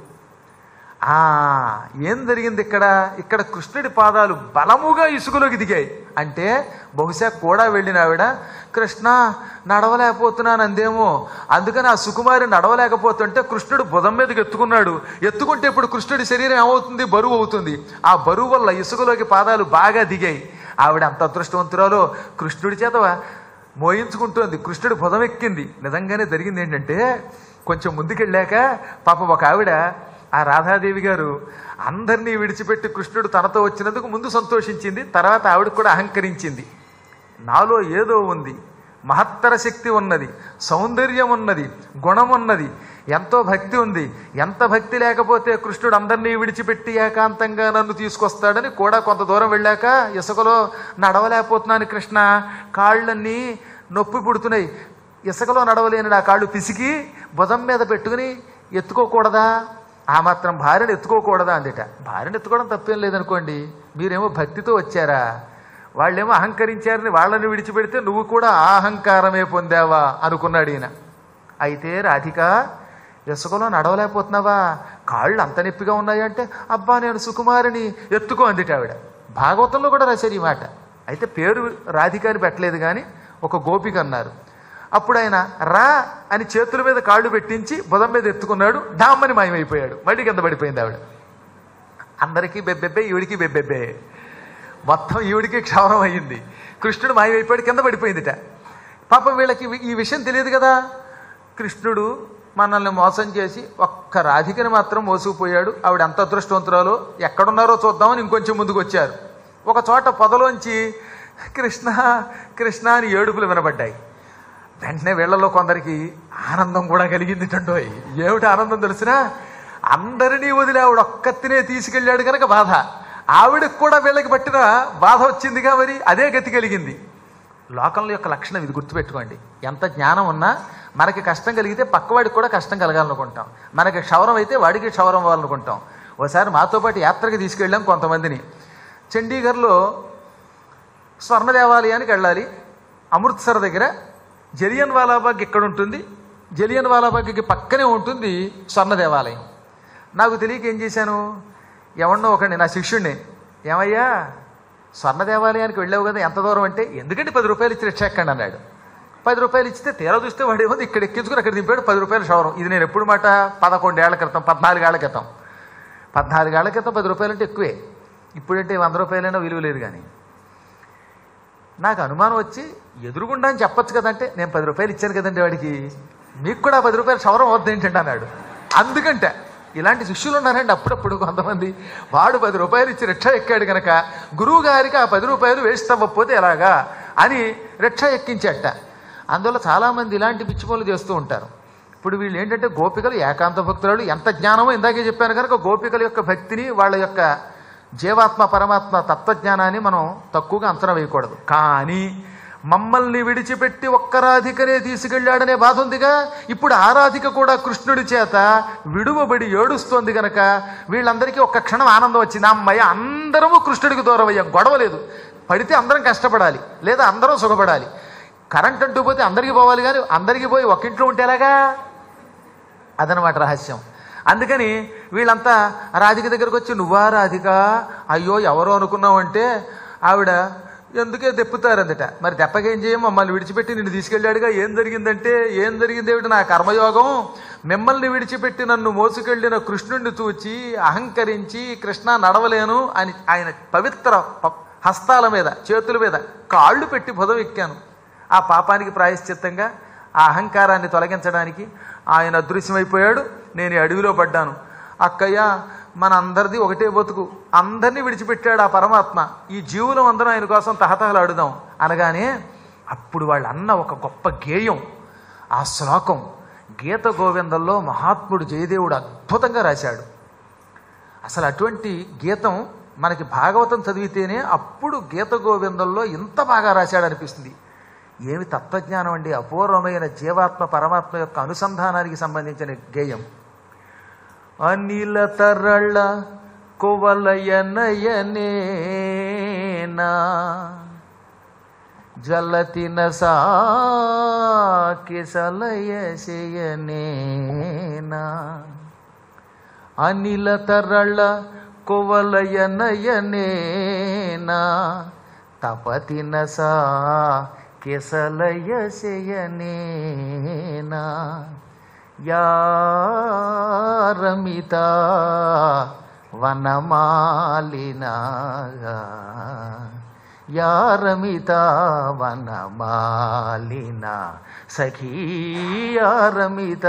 ఆ ఏం జరిగింది ఇక్కడ ఇక్కడ కృష్ణుడి పాదాలు బలముగా ఇసుకలోకి దిగాయి అంటే బహుశా కూడా వెళ్ళిన ఆవిడ కృష్ణ నడవలేకపోతున్నాను అందేమో అందుకని ఆ సుకుమారి నడవలేకపోతుంటే కృష్ణుడు బుధం మీదకి ఎత్తుకున్నాడు ఎత్తుకుంటే ఇప్పుడు కృష్ణుడి శరీరం ఏమవుతుంది బరువు అవుతుంది ఆ బరువు వల్ల ఇసుకలోకి పాదాలు బాగా దిగాయి ఆవిడ అంత అదృష్టవంతురాలో కృష్ణుడి చేత మోయించుకుంటోంది కృష్ణుడి బుధం ఎక్కింది నిజంగానే జరిగింది ఏంటంటే కొంచెం ముందుకెళ్ళాక పాప ఒక ఆవిడ ఆ రాధాదేవి గారు అందరినీ విడిచిపెట్టి కృష్ణుడు తనతో వచ్చినందుకు ముందు సంతోషించింది తర్వాత ఆవిడ కూడా అహంకరించింది నాలో ఏదో ఉంది మహత్తర శక్తి ఉన్నది సౌందర్యం ఉన్నది గుణం ఉన్నది ఎంతో భక్తి ఉంది ఎంత భక్తి లేకపోతే కృష్ణుడు అందరినీ విడిచిపెట్టి ఏకాంతంగా నన్ను తీసుకొస్తాడని కూడా కొంత దూరం వెళ్ళాక ఇసుకలో నడవలేకపోతున్నాను కృష్ణ కాళ్ళన్నీ నొప్పి పుడుతున్నాయి ఇసుకలో నడవలేని నా కాళ్ళు పిసికి భుజం మీద పెట్టుకుని ఎత్తుకోకూడదా ఆ మాత్రం భార్యను ఎత్తుకోకూడదా అందిట భార్యను ఎత్తుకోవడం తప్పేం లేదనుకోండి మీరేమో భక్తితో వచ్చారా వాళ్ళేమో అహంకరించారని వాళ్ళని విడిచిపెడితే నువ్వు కూడా ఆ అహంకారమే పొందావా అనుకున్నాడు ఈయన అయితే రాధిక ఇసుకలో నడవలేకపోతున్నావా కాళ్ళు అంత నొప్పిగా ఉన్నాయి అంటే అబ్బా నేను సుకుమారిని ఎత్తుకో అందిట ఆవిడ భాగవతంలో కూడా రాశారు ఈ మాట అయితే పేరు రాధిక అని పెట్టలేదు కానీ ఒక గోపిక అన్నారు అప్పుడు ఆయన రా అని చేతుల మీద కాళ్ళు పెట్టించి బుధం మీద ఎత్తుకున్నాడు డామ్మని మాయమైపోయాడు మళ్ళీ కింద పడిపోయింది ఆవిడ అందరికీ బెబ్బెబ్బే ఈవిడికి బెబ్బెబ్బే మొత్తం ఈవిడికి క్షవరం అయ్యింది కృష్ణుడు మాయమైపోయాడు కింద పడిపోయిందిట పాపం వీళ్ళకి ఈ విషయం తెలియదు కదా కృష్ణుడు మనల్ని మోసం చేసి ఒక్క రాధికని మాత్రం మోసుకుపోయాడు ఆవిడ ఎంత అదృష్టవంతురాలో ఎక్కడున్నారో చూద్దామని ఇంకొంచెం ముందుకు వచ్చారు ఒక చోట పొదలోంచి కృష్ణ కృష్ణ అని ఏడుపులు వినబడ్డాయి వెంటనే వీళ్ళలో కొందరికి ఆనందం కూడా కలిగింది టండోయ్ ఏమిటి ఆనందం తెలిసినా అందరినీ వదిలి ఆవిడ ఒక్కతినే తీసుకెళ్ళాడు కనుక బాధ ఆవిడకు కూడా వీళ్ళకి పట్టిన బాధ వచ్చిందిగా మరి అదే గతి కలిగింది లోకంలో యొక్క లక్షణం ఇది గుర్తుపెట్టుకోండి ఎంత జ్ఞానం ఉన్నా మనకి కష్టం కలిగితే పక్కవాడికి కూడా కష్టం కలగాలనుకుంటాం మనకి క్షవరం అయితే వాడికి క్షవరం అవ్వాలనుకుంటాం ఒకసారి మాతో పాటు యాత్రకి తీసుకెళ్ళాం కొంతమందిని చండీగఢ్లో స్వర్ణ దేవాలయానికి వెళ్ళాలి అమృత్సర్ దగ్గర జలియన్ వాలాబాగ్ ఇక్కడ ఉంటుంది జలియన్ వాలాబాగ్కి పక్కనే ఉంటుంది స్వర్ణ దేవాలయం నాకు తెలియక ఏం చేశాను ఎవరినో ఒకడిని నా శిష్యుడిని ఏమయ్యా స్వర్ణ దేవాలయానికి వెళ్ళావు కదా ఎంత దూరం అంటే ఎందుకంటే పది రూపాయలు ఇచ్చి రిక్షా ఎక్కండి అన్నాడు పది రూపాయలు ఇచ్చితే తీరా చూస్తే వాడు ఏమో ఇక్కడ ఎక్కించుకుని అక్కడ దింపాడు పది రూపాయలు షవరం ఇది నేను ఎప్పుడు మాట పదకొండేళ్ల క్రితం పద్నాలుగేళ్ల క్రితం పద్నాలుగేళ్ల క్రితం పది రూపాయలు అంటే ఎక్కువే ఇప్పుడంటే వంద రూపాయలైనా విలువ లేదు కానీ నాకు అనుమానం వచ్చి ఎదురుగుండా అని చెప్పొచ్చు కదంటే నేను పది రూపాయలు ఇచ్చాను కదండి వాడికి మీకు కూడా పది రూపాయలు క్షవరం అవుతుంది ఏంటంటే అన్నాడు అందుకంటే ఇలాంటి శిష్యులు ఉన్నారండి అప్పుడప్పుడు కొంతమంది వాడు పది రూపాయలు ఇచ్చి రిక్షా ఎక్కాడు గనక గురువు గారికి ఆ పది రూపాయలు వేస్ట్ అవ్వకపోతే ఎలాగా అని రిక్షా ఎక్కించట అందువల్ల చాలామంది ఇలాంటి పిచ్చి పనులు చేస్తూ ఉంటారు ఇప్పుడు వీళ్ళు ఏంటంటే గోపికలు ఏకాంత భక్తులు ఎంత జ్ఞానమో ఇందాకే చెప్పాను కనుక గోపికల యొక్క భక్తిని వాళ్ళ యొక్క జీవాత్మ పరమాత్మ తత్వజ్ఞానాన్ని మనం తక్కువగా అంచనా వేయకూడదు కానీ మమ్మల్ని విడిచిపెట్టి ఒక్క రాధికనే తీసుకెళ్ళాడనే బాధ ఉందిగా ఇప్పుడు ఆ రాధిక కూడా కృష్ణుడి చేత విడువబడి ఏడుస్తోంది గనక వీళ్ళందరికీ ఒక్క క్షణం ఆనందం వచ్చింది అమ్మయ్య అందరము కృష్ణుడికి దూరం అయ్యాం గొడవ లేదు పడితే అందరం కష్టపడాలి లేదా అందరం సుఖపడాలి కరెంట్ అంటూ పోతే అందరికీ పోవాలి కానీ అందరికీ పోయి ఒక ఇంట్లో ఉంటే ఎలాగా అదనమాట రహస్యం అందుకని వీళ్ళంతా రాధిక దగ్గరకు వచ్చి నువ్వా రాధిక అయ్యో ఎవరో అనుకున్నావు అంటే ఆవిడ ఎందుకే దెప్పుతారందట మరి దెప్పకేం చేయం మమ్మల్ని విడిచిపెట్టి నిన్ను తీసుకెళ్ళాడుగా ఏం జరిగిందంటే ఏం జరిగింది ఏమిటి నా కర్మయోగం మిమ్మల్ని విడిచిపెట్టి నన్ను మోసుకెళ్ళిన కృష్ణుడిని చూచి అహంకరించి కృష్ణ నడవలేను అని ఆయన పవిత్ర ప- హస్తాల మీద చేతుల మీద కాళ్ళు పెట్టి భుజం ఎక్కాను ఆ పాపానికి ప్రాయశ్చిత్తంగా ఆ అహంకారాన్ని తొలగించడానికి ఆయన అదృశ్యమైపోయాడు నేను ఈ అడవిలో పడ్డాను అక్కయ్య మన అందరిది ఒకటే బతుకు అందరినీ విడిచిపెట్టాడు ఆ పరమాత్మ ఈ జీవులం అందరం ఆయన కోసం తహతహలాడుదాం అనగానే అప్పుడు వాళ్ళు అన్న ఒక గొప్ప గేయం ఆ శ్లోకం గీత గోవిందంలో మహాత్ముడు జయదేవుడు అద్భుతంగా రాశాడు అసలు అటువంటి గీతం మనకి భాగవతం చదివితేనే అప్పుడు గీత గోవిందంలో ఇంత బాగా రాశాడు అనిపిస్తుంది ఏమి తత్వజ్ఞానం అండి అపూర్వమైన జీవాత్మ పరమాత్మ యొక్క అనుసంధానానికి సంబంధించిన గేయం అనిల తరళ కువలయనయనేనా జలతిన సాకిసలయశయనేనా అనిల తరళ కువలయనయనేనా తపతిన సా కిసలయశయనేనా యారమిత వనమాలినాగా యారమిత వనమాలిన సఖీ యారమిత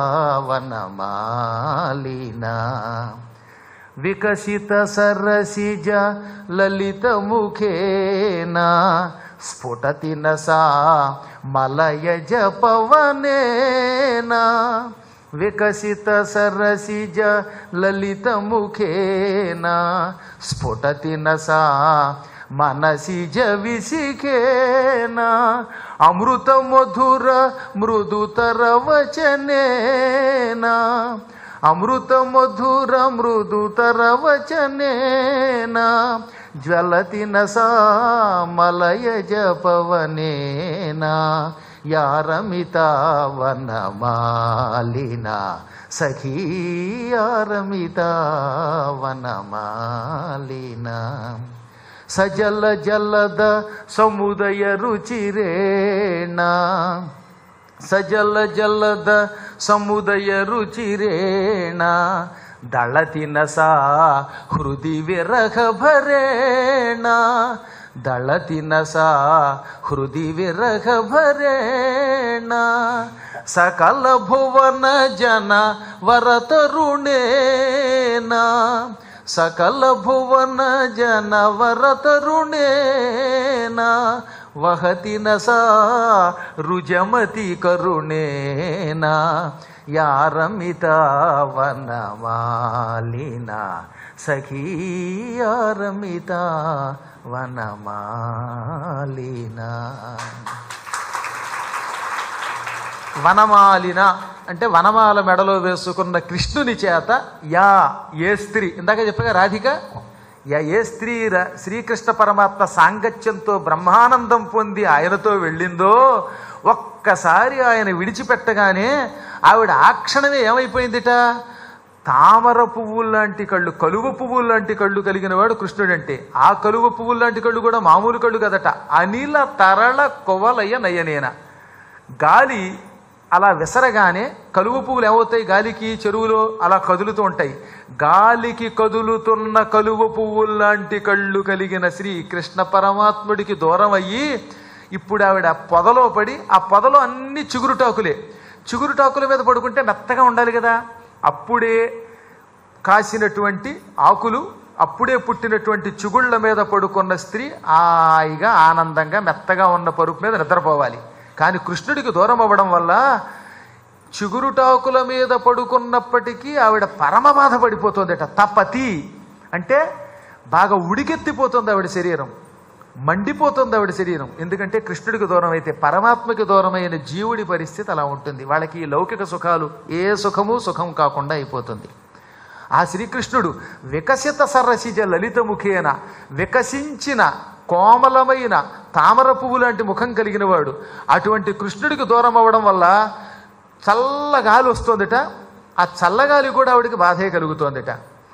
వనమాలిన వికసిత సరసిజ లలిత ముఖేనా స్ఫుటతిన సా మలయజ పవనేనా వికసిత సరసిజ లలిత ముఖేనా స్ఫుటతిన సా మనసిజ విసిఖేనా అమృత మధుర మృదుతర వచనేనా అమృత మధుర మృదుతర వచనేనా జ్వలతిన సామలయజ పవనేనా యారమిత వనమాలిన సఖీ యారమిత వనమాలిన సజల జలద సముదయ రుచిరేణా సజల జలద సముదయ రుచిరేణ దళతిన సా హృది విరహ భరేణ దళతిన సా హృది విరహ భరేణ సకల భువన జన వరతరుణేనా సకల భువన జన వరతరుణేనా వహతిన సా రుజమతి కరుణేనా యారమిత వనమాలిన సఖీ యారమిత వనమాలిన వనమాలిన అంటే వనమాల మెడలో వేసుకున్న కృష్ణుని చేత యా ఏ స్త్రీ ఇందాక చెప్పగా రాధిక యా ఏ స్త్రీ ర- శ్రీకృష్ణ పరమాత్మ సాంగత్యంతో బ్రహ్మానందం పొంది ఆయనతో వెళ్ళిందో ఒక్కసారి ఆయన విడిచిపెట్టగానే ఆవిడ ఆ క్షణమే ఏమైపోయిందిట తామర పువ్వులు లాంటి కళ్ళు కలువ పువ్వులు లాంటి కళ్ళు కలిగిన వాడు కృష్ణుడంటే ఆ కలువ పువ్వులు లాంటి కళ్ళు కూడా మామూలు కళ్ళు కదట అనిల తరళ కొవలయ నయనేన గాలి అలా విసరగానే కలువ పువ్వులు ఏమవుతాయి గాలికి చెరువులో అలా కదులుతూ ఉంటాయి గాలికి కదులుతున్న కలువ పువ్వులు లాంటి కళ్ళు కలిగిన శ్రీ కృష్ణ పరమాత్ముడికి దూరం అయ్యి ఇప్పుడు ఆవిడ పొదలో పడి ఆ పొదలో అన్ని చిగురుటాకులే చిగురుటాకుల మీద పడుకుంటే మెత్తగా ఉండాలి కదా అప్పుడే కాసినటువంటి ఆకులు అప్పుడే పుట్టినటువంటి చిగుళ్ళ మీద పడుకున్న స్త్రీ హాయిగా ఆనందంగా మెత్తగా ఉన్న పరుపు మీద నిద్రపోవాలి కానీ కృష్ణుడికి దూరం అవ్వడం వల్ల చిగురుటాకుల మీద పడుకున్నప్పటికీ ఆవిడ పరమ బాధ పడిపోతుందట తపతి అంటే బాగా ఉడికెత్తిపోతుంది ఆవిడ శరీరం మండిపోతుంది ఆవిడ శరీరం ఎందుకంటే కృష్ణుడికి దూరం అయితే పరమాత్మకి దూరమైన జీవుడి పరిస్థితి అలా ఉంటుంది వాళ్ళకి ఈ లౌకిక సుఖాలు ఏ సుఖము సుఖం కాకుండా అయిపోతుంది ఆ శ్రీకృష్ణుడు వికసిత సరసిజ లలిత ముఖేన వికసించిన కోమలమైన తామర పువ్వు లాంటి ముఖం కలిగిన వాడు అటువంటి కృష్ణుడికి దూరం అవ్వడం వల్ల చల్లగాలి వస్తుందట ఆ చల్లగాలి కూడా ఆవిడికి బాధే కలుగుతోందట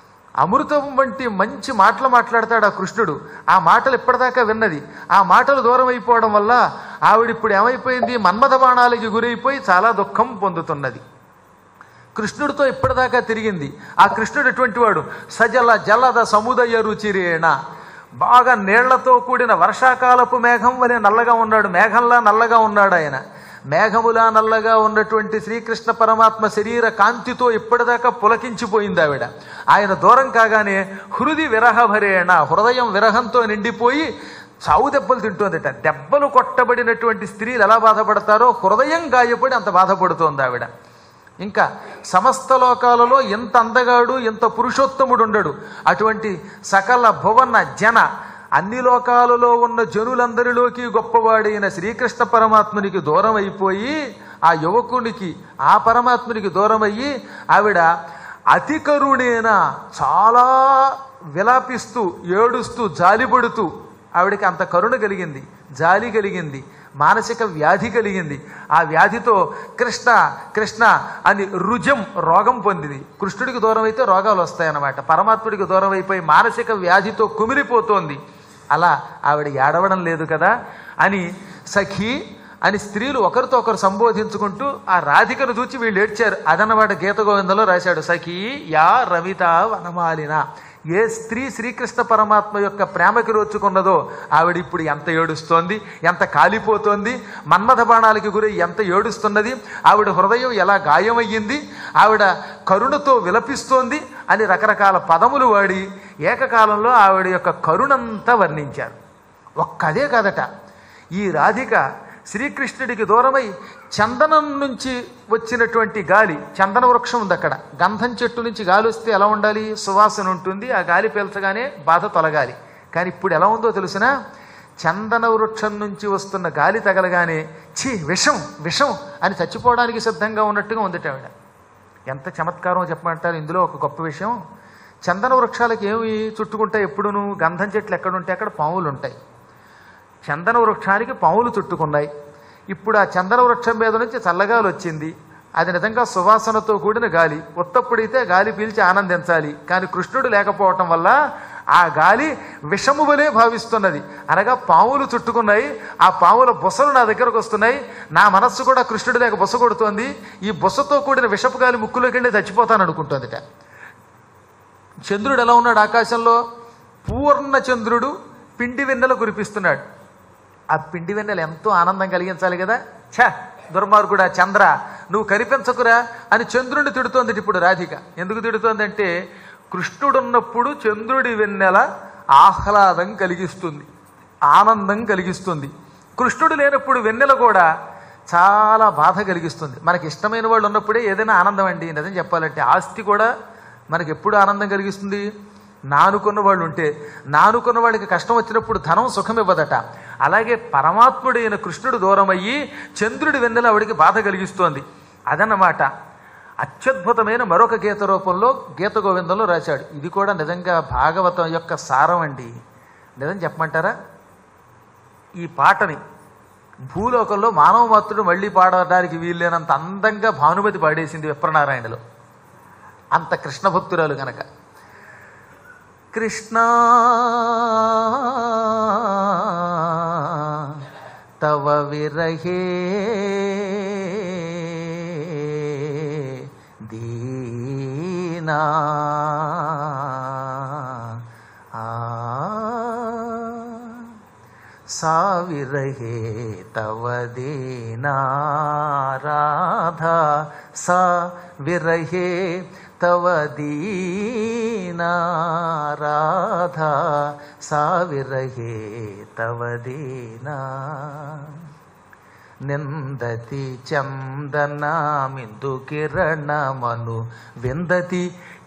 అమృతం వంటి మంచి మాటలు మాట్లాడతాడు ఆ కృష్ణుడు ఆ మాటలు ఇప్పటిదాకా విన్నది ఆ మాటలు దూరం అయిపోవడం వల్ల ఆవిడిప్పుడు ఏమైపోయింది మన్మథ బాణాలకి గురైపోయి చాలా దుఃఖం పొందుతున్నది కృష్ణుడితో ఇప్పటిదాకా తిరిగింది ఆ కృష్ణుడు ఎటువంటి వాడు సజల జలద సముదయ రుచిరేణ బాగా నీళ్లతో కూడిన వర్షాకాలపు మేఘం వలె నల్లగా ఉన్నాడు మేఘంలా నల్లగా ఉన్నాడు ఆయన మేఘములా నల్లగా ఉన్నటువంటి శ్రీకృష్ణ పరమాత్మ శరీర కాంతితో ఇప్పటిదాకా పులకించిపోయింది ఆవిడ ఆయన దూరం కాగానే హృది విరహభరేణ హృదయం విరహంతో నిండిపోయి చావు దెబ్బలు తింటోందట దెబ్బలు కొట్టబడినటువంటి స్త్రీలు ఎలా బాధపడతారో హృదయం గాయపడి అంత బాధపడుతోంది ఆవిడ ఇంకా సమస్త లోకాలలో ఎంత అందగాడు ఎంత పురుషోత్తముడు ఉండడు అటువంటి సకల భువన జన అన్ని లోకాలలో ఉన్న జనులందరిలోకి గొప్పవాడైన శ్రీకృష్ణ పరమాత్మునికి దూరం అయిపోయి ఆ యువకునికి ఆ పరమాత్మునికి దూరం అయ్యి ఆవిడ అతి కరుణేన చాలా విలాపిస్తూ ఏడుస్తూ జాలిపడుతూ ఆవిడకి అంత కరుణ కలిగింది జాలి కలిగింది మానసిక వ్యాధి కలిగింది ఆ వ్యాధితో కృష్ణ కృష్ణ అని రుజం రోగం పొందింది కృష్ణుడికి దూరం అయితే రోగాలు వస్తాయన్నమాట పరమాత్ముడికి దూరం అయిపోయి మానసిక వ్యాధితో కుమిలిపోతోంది అలా ఆవిడ ఏడవడం లేదు కదా అని సఖీ అని స్త్రీలు ఒకరితో ఒకరు సంబోధించుకుంటూ ఆ రాధికను చూచి వీళ్ళు ఏడ్చారు అదన్నమాట గీత గోవిందంలో రాశాడు సఖీ యా రవిత వనమాలిన ఏ స్త్రీ శ్రీకృష్ణ పరమాత్మ యొక్క ప్రేమకి రోచుకున్నదో ఆవిడ ఇప్పుడు ఎంత ఏడుస్తోంది ఎంత కాలిపోతోంది మన్మథ బాణాలకి గురి ఎంత ఏడుస్తున్నది ఆవిడ హృదయం ఎలా గాయమయ్యింది ఆవిడ కరుణతో విలపిస్తోంది అని రకరకాల పదములు వాడి ఏకకాలంలో ఆవిడ యొక్క కరుణంతా వర్ణించారు ఒక్కదే కాదట ఈ రాధిక శ్రీకృష్ణుడికి దూరమై చందనం నుంచి వచ్చినటువంటి గాలి చందన వృక్షం ఉంది అక్కడ గంధం చెట్టు నుంచి గాలి వస్తే ఎలా ఉండాలి సువాసన ఉంటుంది ఆ గాలి పీల్చగానే బాధ తొలగాలి కానీ ఇప్పుడు ఎలా ఉందో తెలిసిన చందన వృక్షం నుంచి వస్తున్న గాలి తగలగానే ఛీ విషం విషం అని చచ్చిపోవడానికి సిద్ధంగా ఉన్నట్టుగా ఉంది ఆవిడ ఎంత చమత్కారం చెప్పమంటారు ఇందులో ఒక గొప్ప విషయం చందన వృక్షాలకు ఏమి చుట్టుకుంటాయి ఎప్పుడును గంధం చెట్లు ఎక్కడుంటే అక్కడ పాములు ఉంటాయి చందన వృక్షానికి పాములు చుట్టుకున్నాయి ఇప్పుడు ఆ చందన వృక్షం మీద నుంచి చల్లగాలి వచ్చింది అది నిజంగా సువాసనతో కూడిన గాలి ఉత్తప్పుడైతే గాలి పీల్చి ఆనందించాలి కానీ కృష్ణుడు లేకపోవటం వల్ల ఆ గాలి విషము వలె భావిస్తున్నది అనగా పాములు చుట్టుకున్నాయి ఆ పాముల బుసలు నా దగ్గరకు వస్తున్నాయి నా మనస్సు కూడా కృష్ణుడు లేక బుస కొడుతోంది ఈ బుసతో కూడిన విషపు గాలి ముక్కులోకి వెళ్ళి చచ్చిపోతాను అనుకుంటుందిట చంద్రుడు ఎలా ఉన్నాడు ఆకాశంలో పూర్ణ చంద్రుడు పిండి వెన్నెల కురిపిస్తున్నాడు ఆ పిండి వెన్నెల ఎంతో ఆనందం కలిగించాలి కదా ఛ దుర్మార్గుడా చంద్ర నువ్వు కనిపించకురా అని చంద్రుడిని తిడుతోంది ఇప్పుడు రాధిక ఎందుకు తిడుతోందంటే కృష్ణుడున్నప్పుడు చంద్రుడి వెన్నెల ఆహ్లాదం కలిగిస్తుంది ఆనందం కలిగిస్తుంది కృష్ణుడు లేనప్పుడు వెన్నెల కూడా చాలా బాధ కలిగిస్తుంది మనకి ఇష్టమైన వాళ్ళు ఉన్నప్పుడే ఏదైనా ఆనందం అండి నిజం చెప్పాలంటే ఆస్తి కూడా మనకి ఎప్పుడు ఆనందం కలిగిస్తుంది నానుకున్న వాళ్ళు ఉంటే నానుకున్న వాళ్ళకి కష్టం వచ్చినప్పుడు ధనం సుఖం ఇవ్వదట అలాగే పరమాత్ముడైన కృష్ణుడు దూరం అయ్యి చంద్రుడి వెన్నెల ఆవిడికి బాధ కలిగిస్తోంది అదన్నమాట అత్యద్భుతమైన మరొక గీత రూపంలో గీత గోవిందంలో రాశాడు ఇది కూడా నిజంగా భాగవతం యొక్క సారం అండి నిజం చెప్పమంటారా ఈ పాటని భూలోకంలో మానవ మాత్రుడు మళ్ళీ పాడడానికి వీల్లేనంత అందంగా భానుమతి పాడేసింది విప్రనారాయణలో అంత కృష్ణ భక్తురాలు గనక కృష్ణ తవ విరహే దీనా ఆ సావిరహే తవ దీనా రాధా సా విరహే తవ దీనా రాధా సా విరహే తవ దీనా నిందతి చందనామిందు కిరణమను విందతి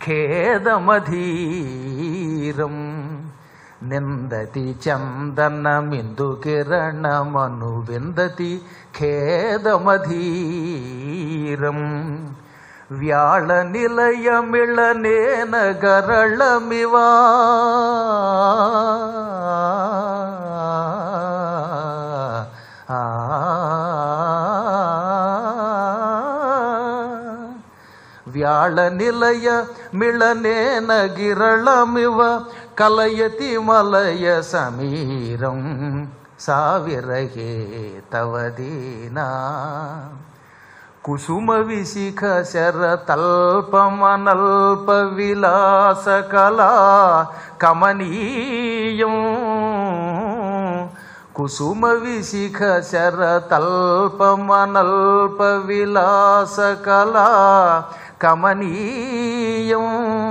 ఖేదమధీరం నిందతి చందనమిందు కిరణమను విందతి ఖేదమధీరం వ్యాళ నిలయమిళనేన గరళమివా ఆ వ్యాళ నిలయ మిళనేన గిరళమివ కలయతి మలయ సమీరం సావిరహే తవ దీనా కుసుమ విశిఖ శర తల్పమనల్ప విలాస కళా కమనీయం కుసుమ విశిఖ శర తల్పమనల్ప విలాస కళా కమనీయం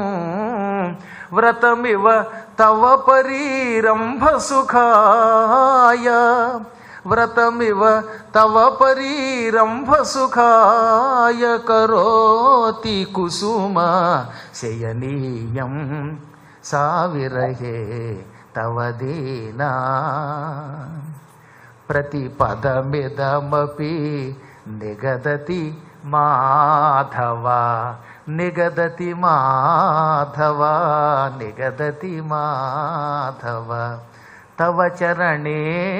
వ్రతమివ తవ పరీరంభ సుఖాయ వ్రతమివ తవ పరీరంభ సుఖాయ కరోతి కుసుమ శయనీయం సావిరహే తవ దీనా ప్రతిపదమిదమపి నిగదతి మాధవ నిగదతి మాధవ నిగదతి మాధవ తవ చరణే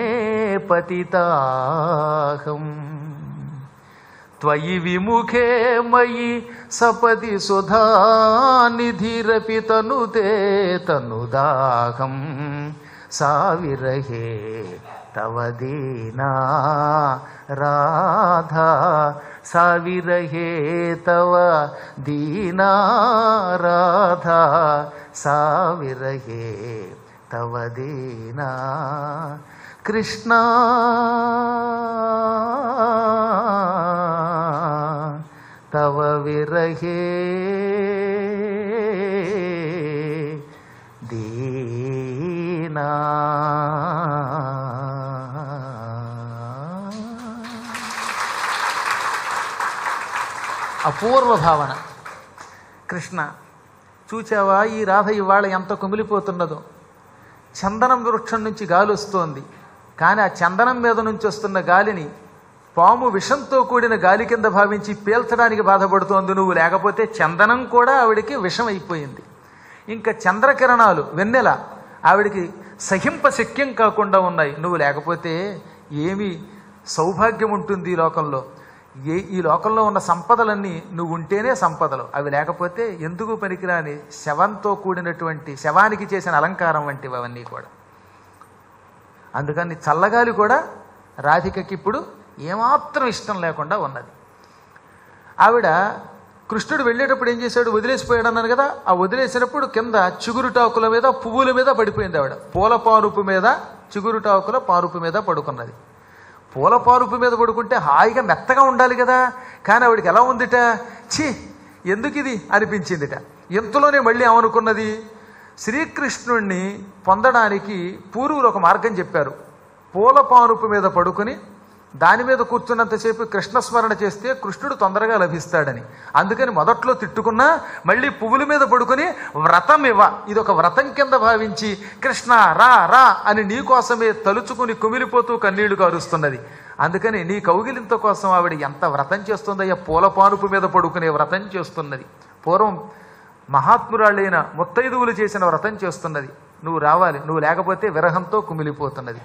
పతితాహం త్వయి విముఖే మయి సపది సుధానిధిరపి తనుతే తనుదాహం సావిరహే తవ దీనా రాధా సావిరహే తవ దీనా రాధా సావిరహే తవ దీనా కృష్ణ తవ విరహే దీనా అపూర్వ భావన కృష్ణ చూచావా ఈ రాధ ఇవాళ ఎంత కుమిలిపోతున్నదో చందనం వృక్షం నుంచి గాలి వస్తోంది కానీ ఆ చందనం మీద నుంచి వస్తున్న గాలిని పాము విషంతో కూడిన గాలి కింద భావించి పీల్చడానికి బాధపడుతోంది నువ్వు లేకపోతే చందనం కూడా ఆవిడికి విషం అయిపోయింది ఇంకా చంద్రకిరణాలు వెన్నెల ఆవిడికి సహింప శక్యం కాకుండా ఉన్నాయి నువ్వు లేకపోతే ఏమి సౌభాగ్యం ఉంటుంది ఈ లోకంలో ఏ ఈ లోకంలో ఉన్న సంపదలన్నీ నువ్వు ఉంటేనే సంపదలు అవి లేకపోతే ఎందుకు పనికిరాని శవంతో కూడినటువంటి శవానికి చేసిన అలంకారం వంటివి అవన్నీ కూడా అందుకని చల్లగాలి కూడా రాధికకి ఇప్పుడు ఏమాత్రం ఇష్టం లేకుండా ఉన్నది ఆవిడ కృష్ణుడు వెళ్ళేటప్పుడు ఏం చేశాడు వదిలేసిపోయాడు అన్నాను కదా ఆ వదిలేసినప్పుడు కింద చిగురుటాకుల మీద పువ్వుల మీద పడిపోయింది ఆవిడ పూల పారుపు మీద చిగురుటాకుల పారుపు మీద పడుకున్నది పూల పారుపు మీద పడుకుంటే హాయిగా మెత్తగా ఉండాలి కదా కానీ ఆవిడకి ఎలా ఉందిట ఛీ ఎందుకు ఇది అనిపించిందిట ఇంతలోనే మళ్ళీ ఏమనుకున్నది శ్రీకృష్ణుణ్ణి పొందడానికి పూర్వులు ఒక మార్గం చెప్పారు పూల పానుపు మీద పడుకుని దాని మీద కూర్చున్నంతసేపు కృష్ణస్మరణ చేస్తే కృష్ణుడు తొందరగా లభిస్తాడని అందుకని మొదట్లో తిట్టుకున్నా మళ్ళీ పువ్వుల మీద పడుకుని వ్రతం ఇవ్వ ఇది ఒక వ్రతం కింద భావించి కృష్ణ రా రా అని నీ కోసమే తలుచుకుని కుమిలిపోతూ కన్నీళ్లు కారుస్తున్నది అందుకని నీ కౌగిలింత కోసం ఆవిడ ఎంత వ్రతం చేస్తుందయ్యా పూల పానుపు మీద పడుకునే వ్రతం చేస్తున్నది పూర్వం మహాత్మురాళ్ళైన ముత్తైదువులు చేసిన వ్రతం చేస్తున్నది నువ్వు రావాలి నువ్వు లేకపోతే విరహంతో కుమిలిపోతున్నది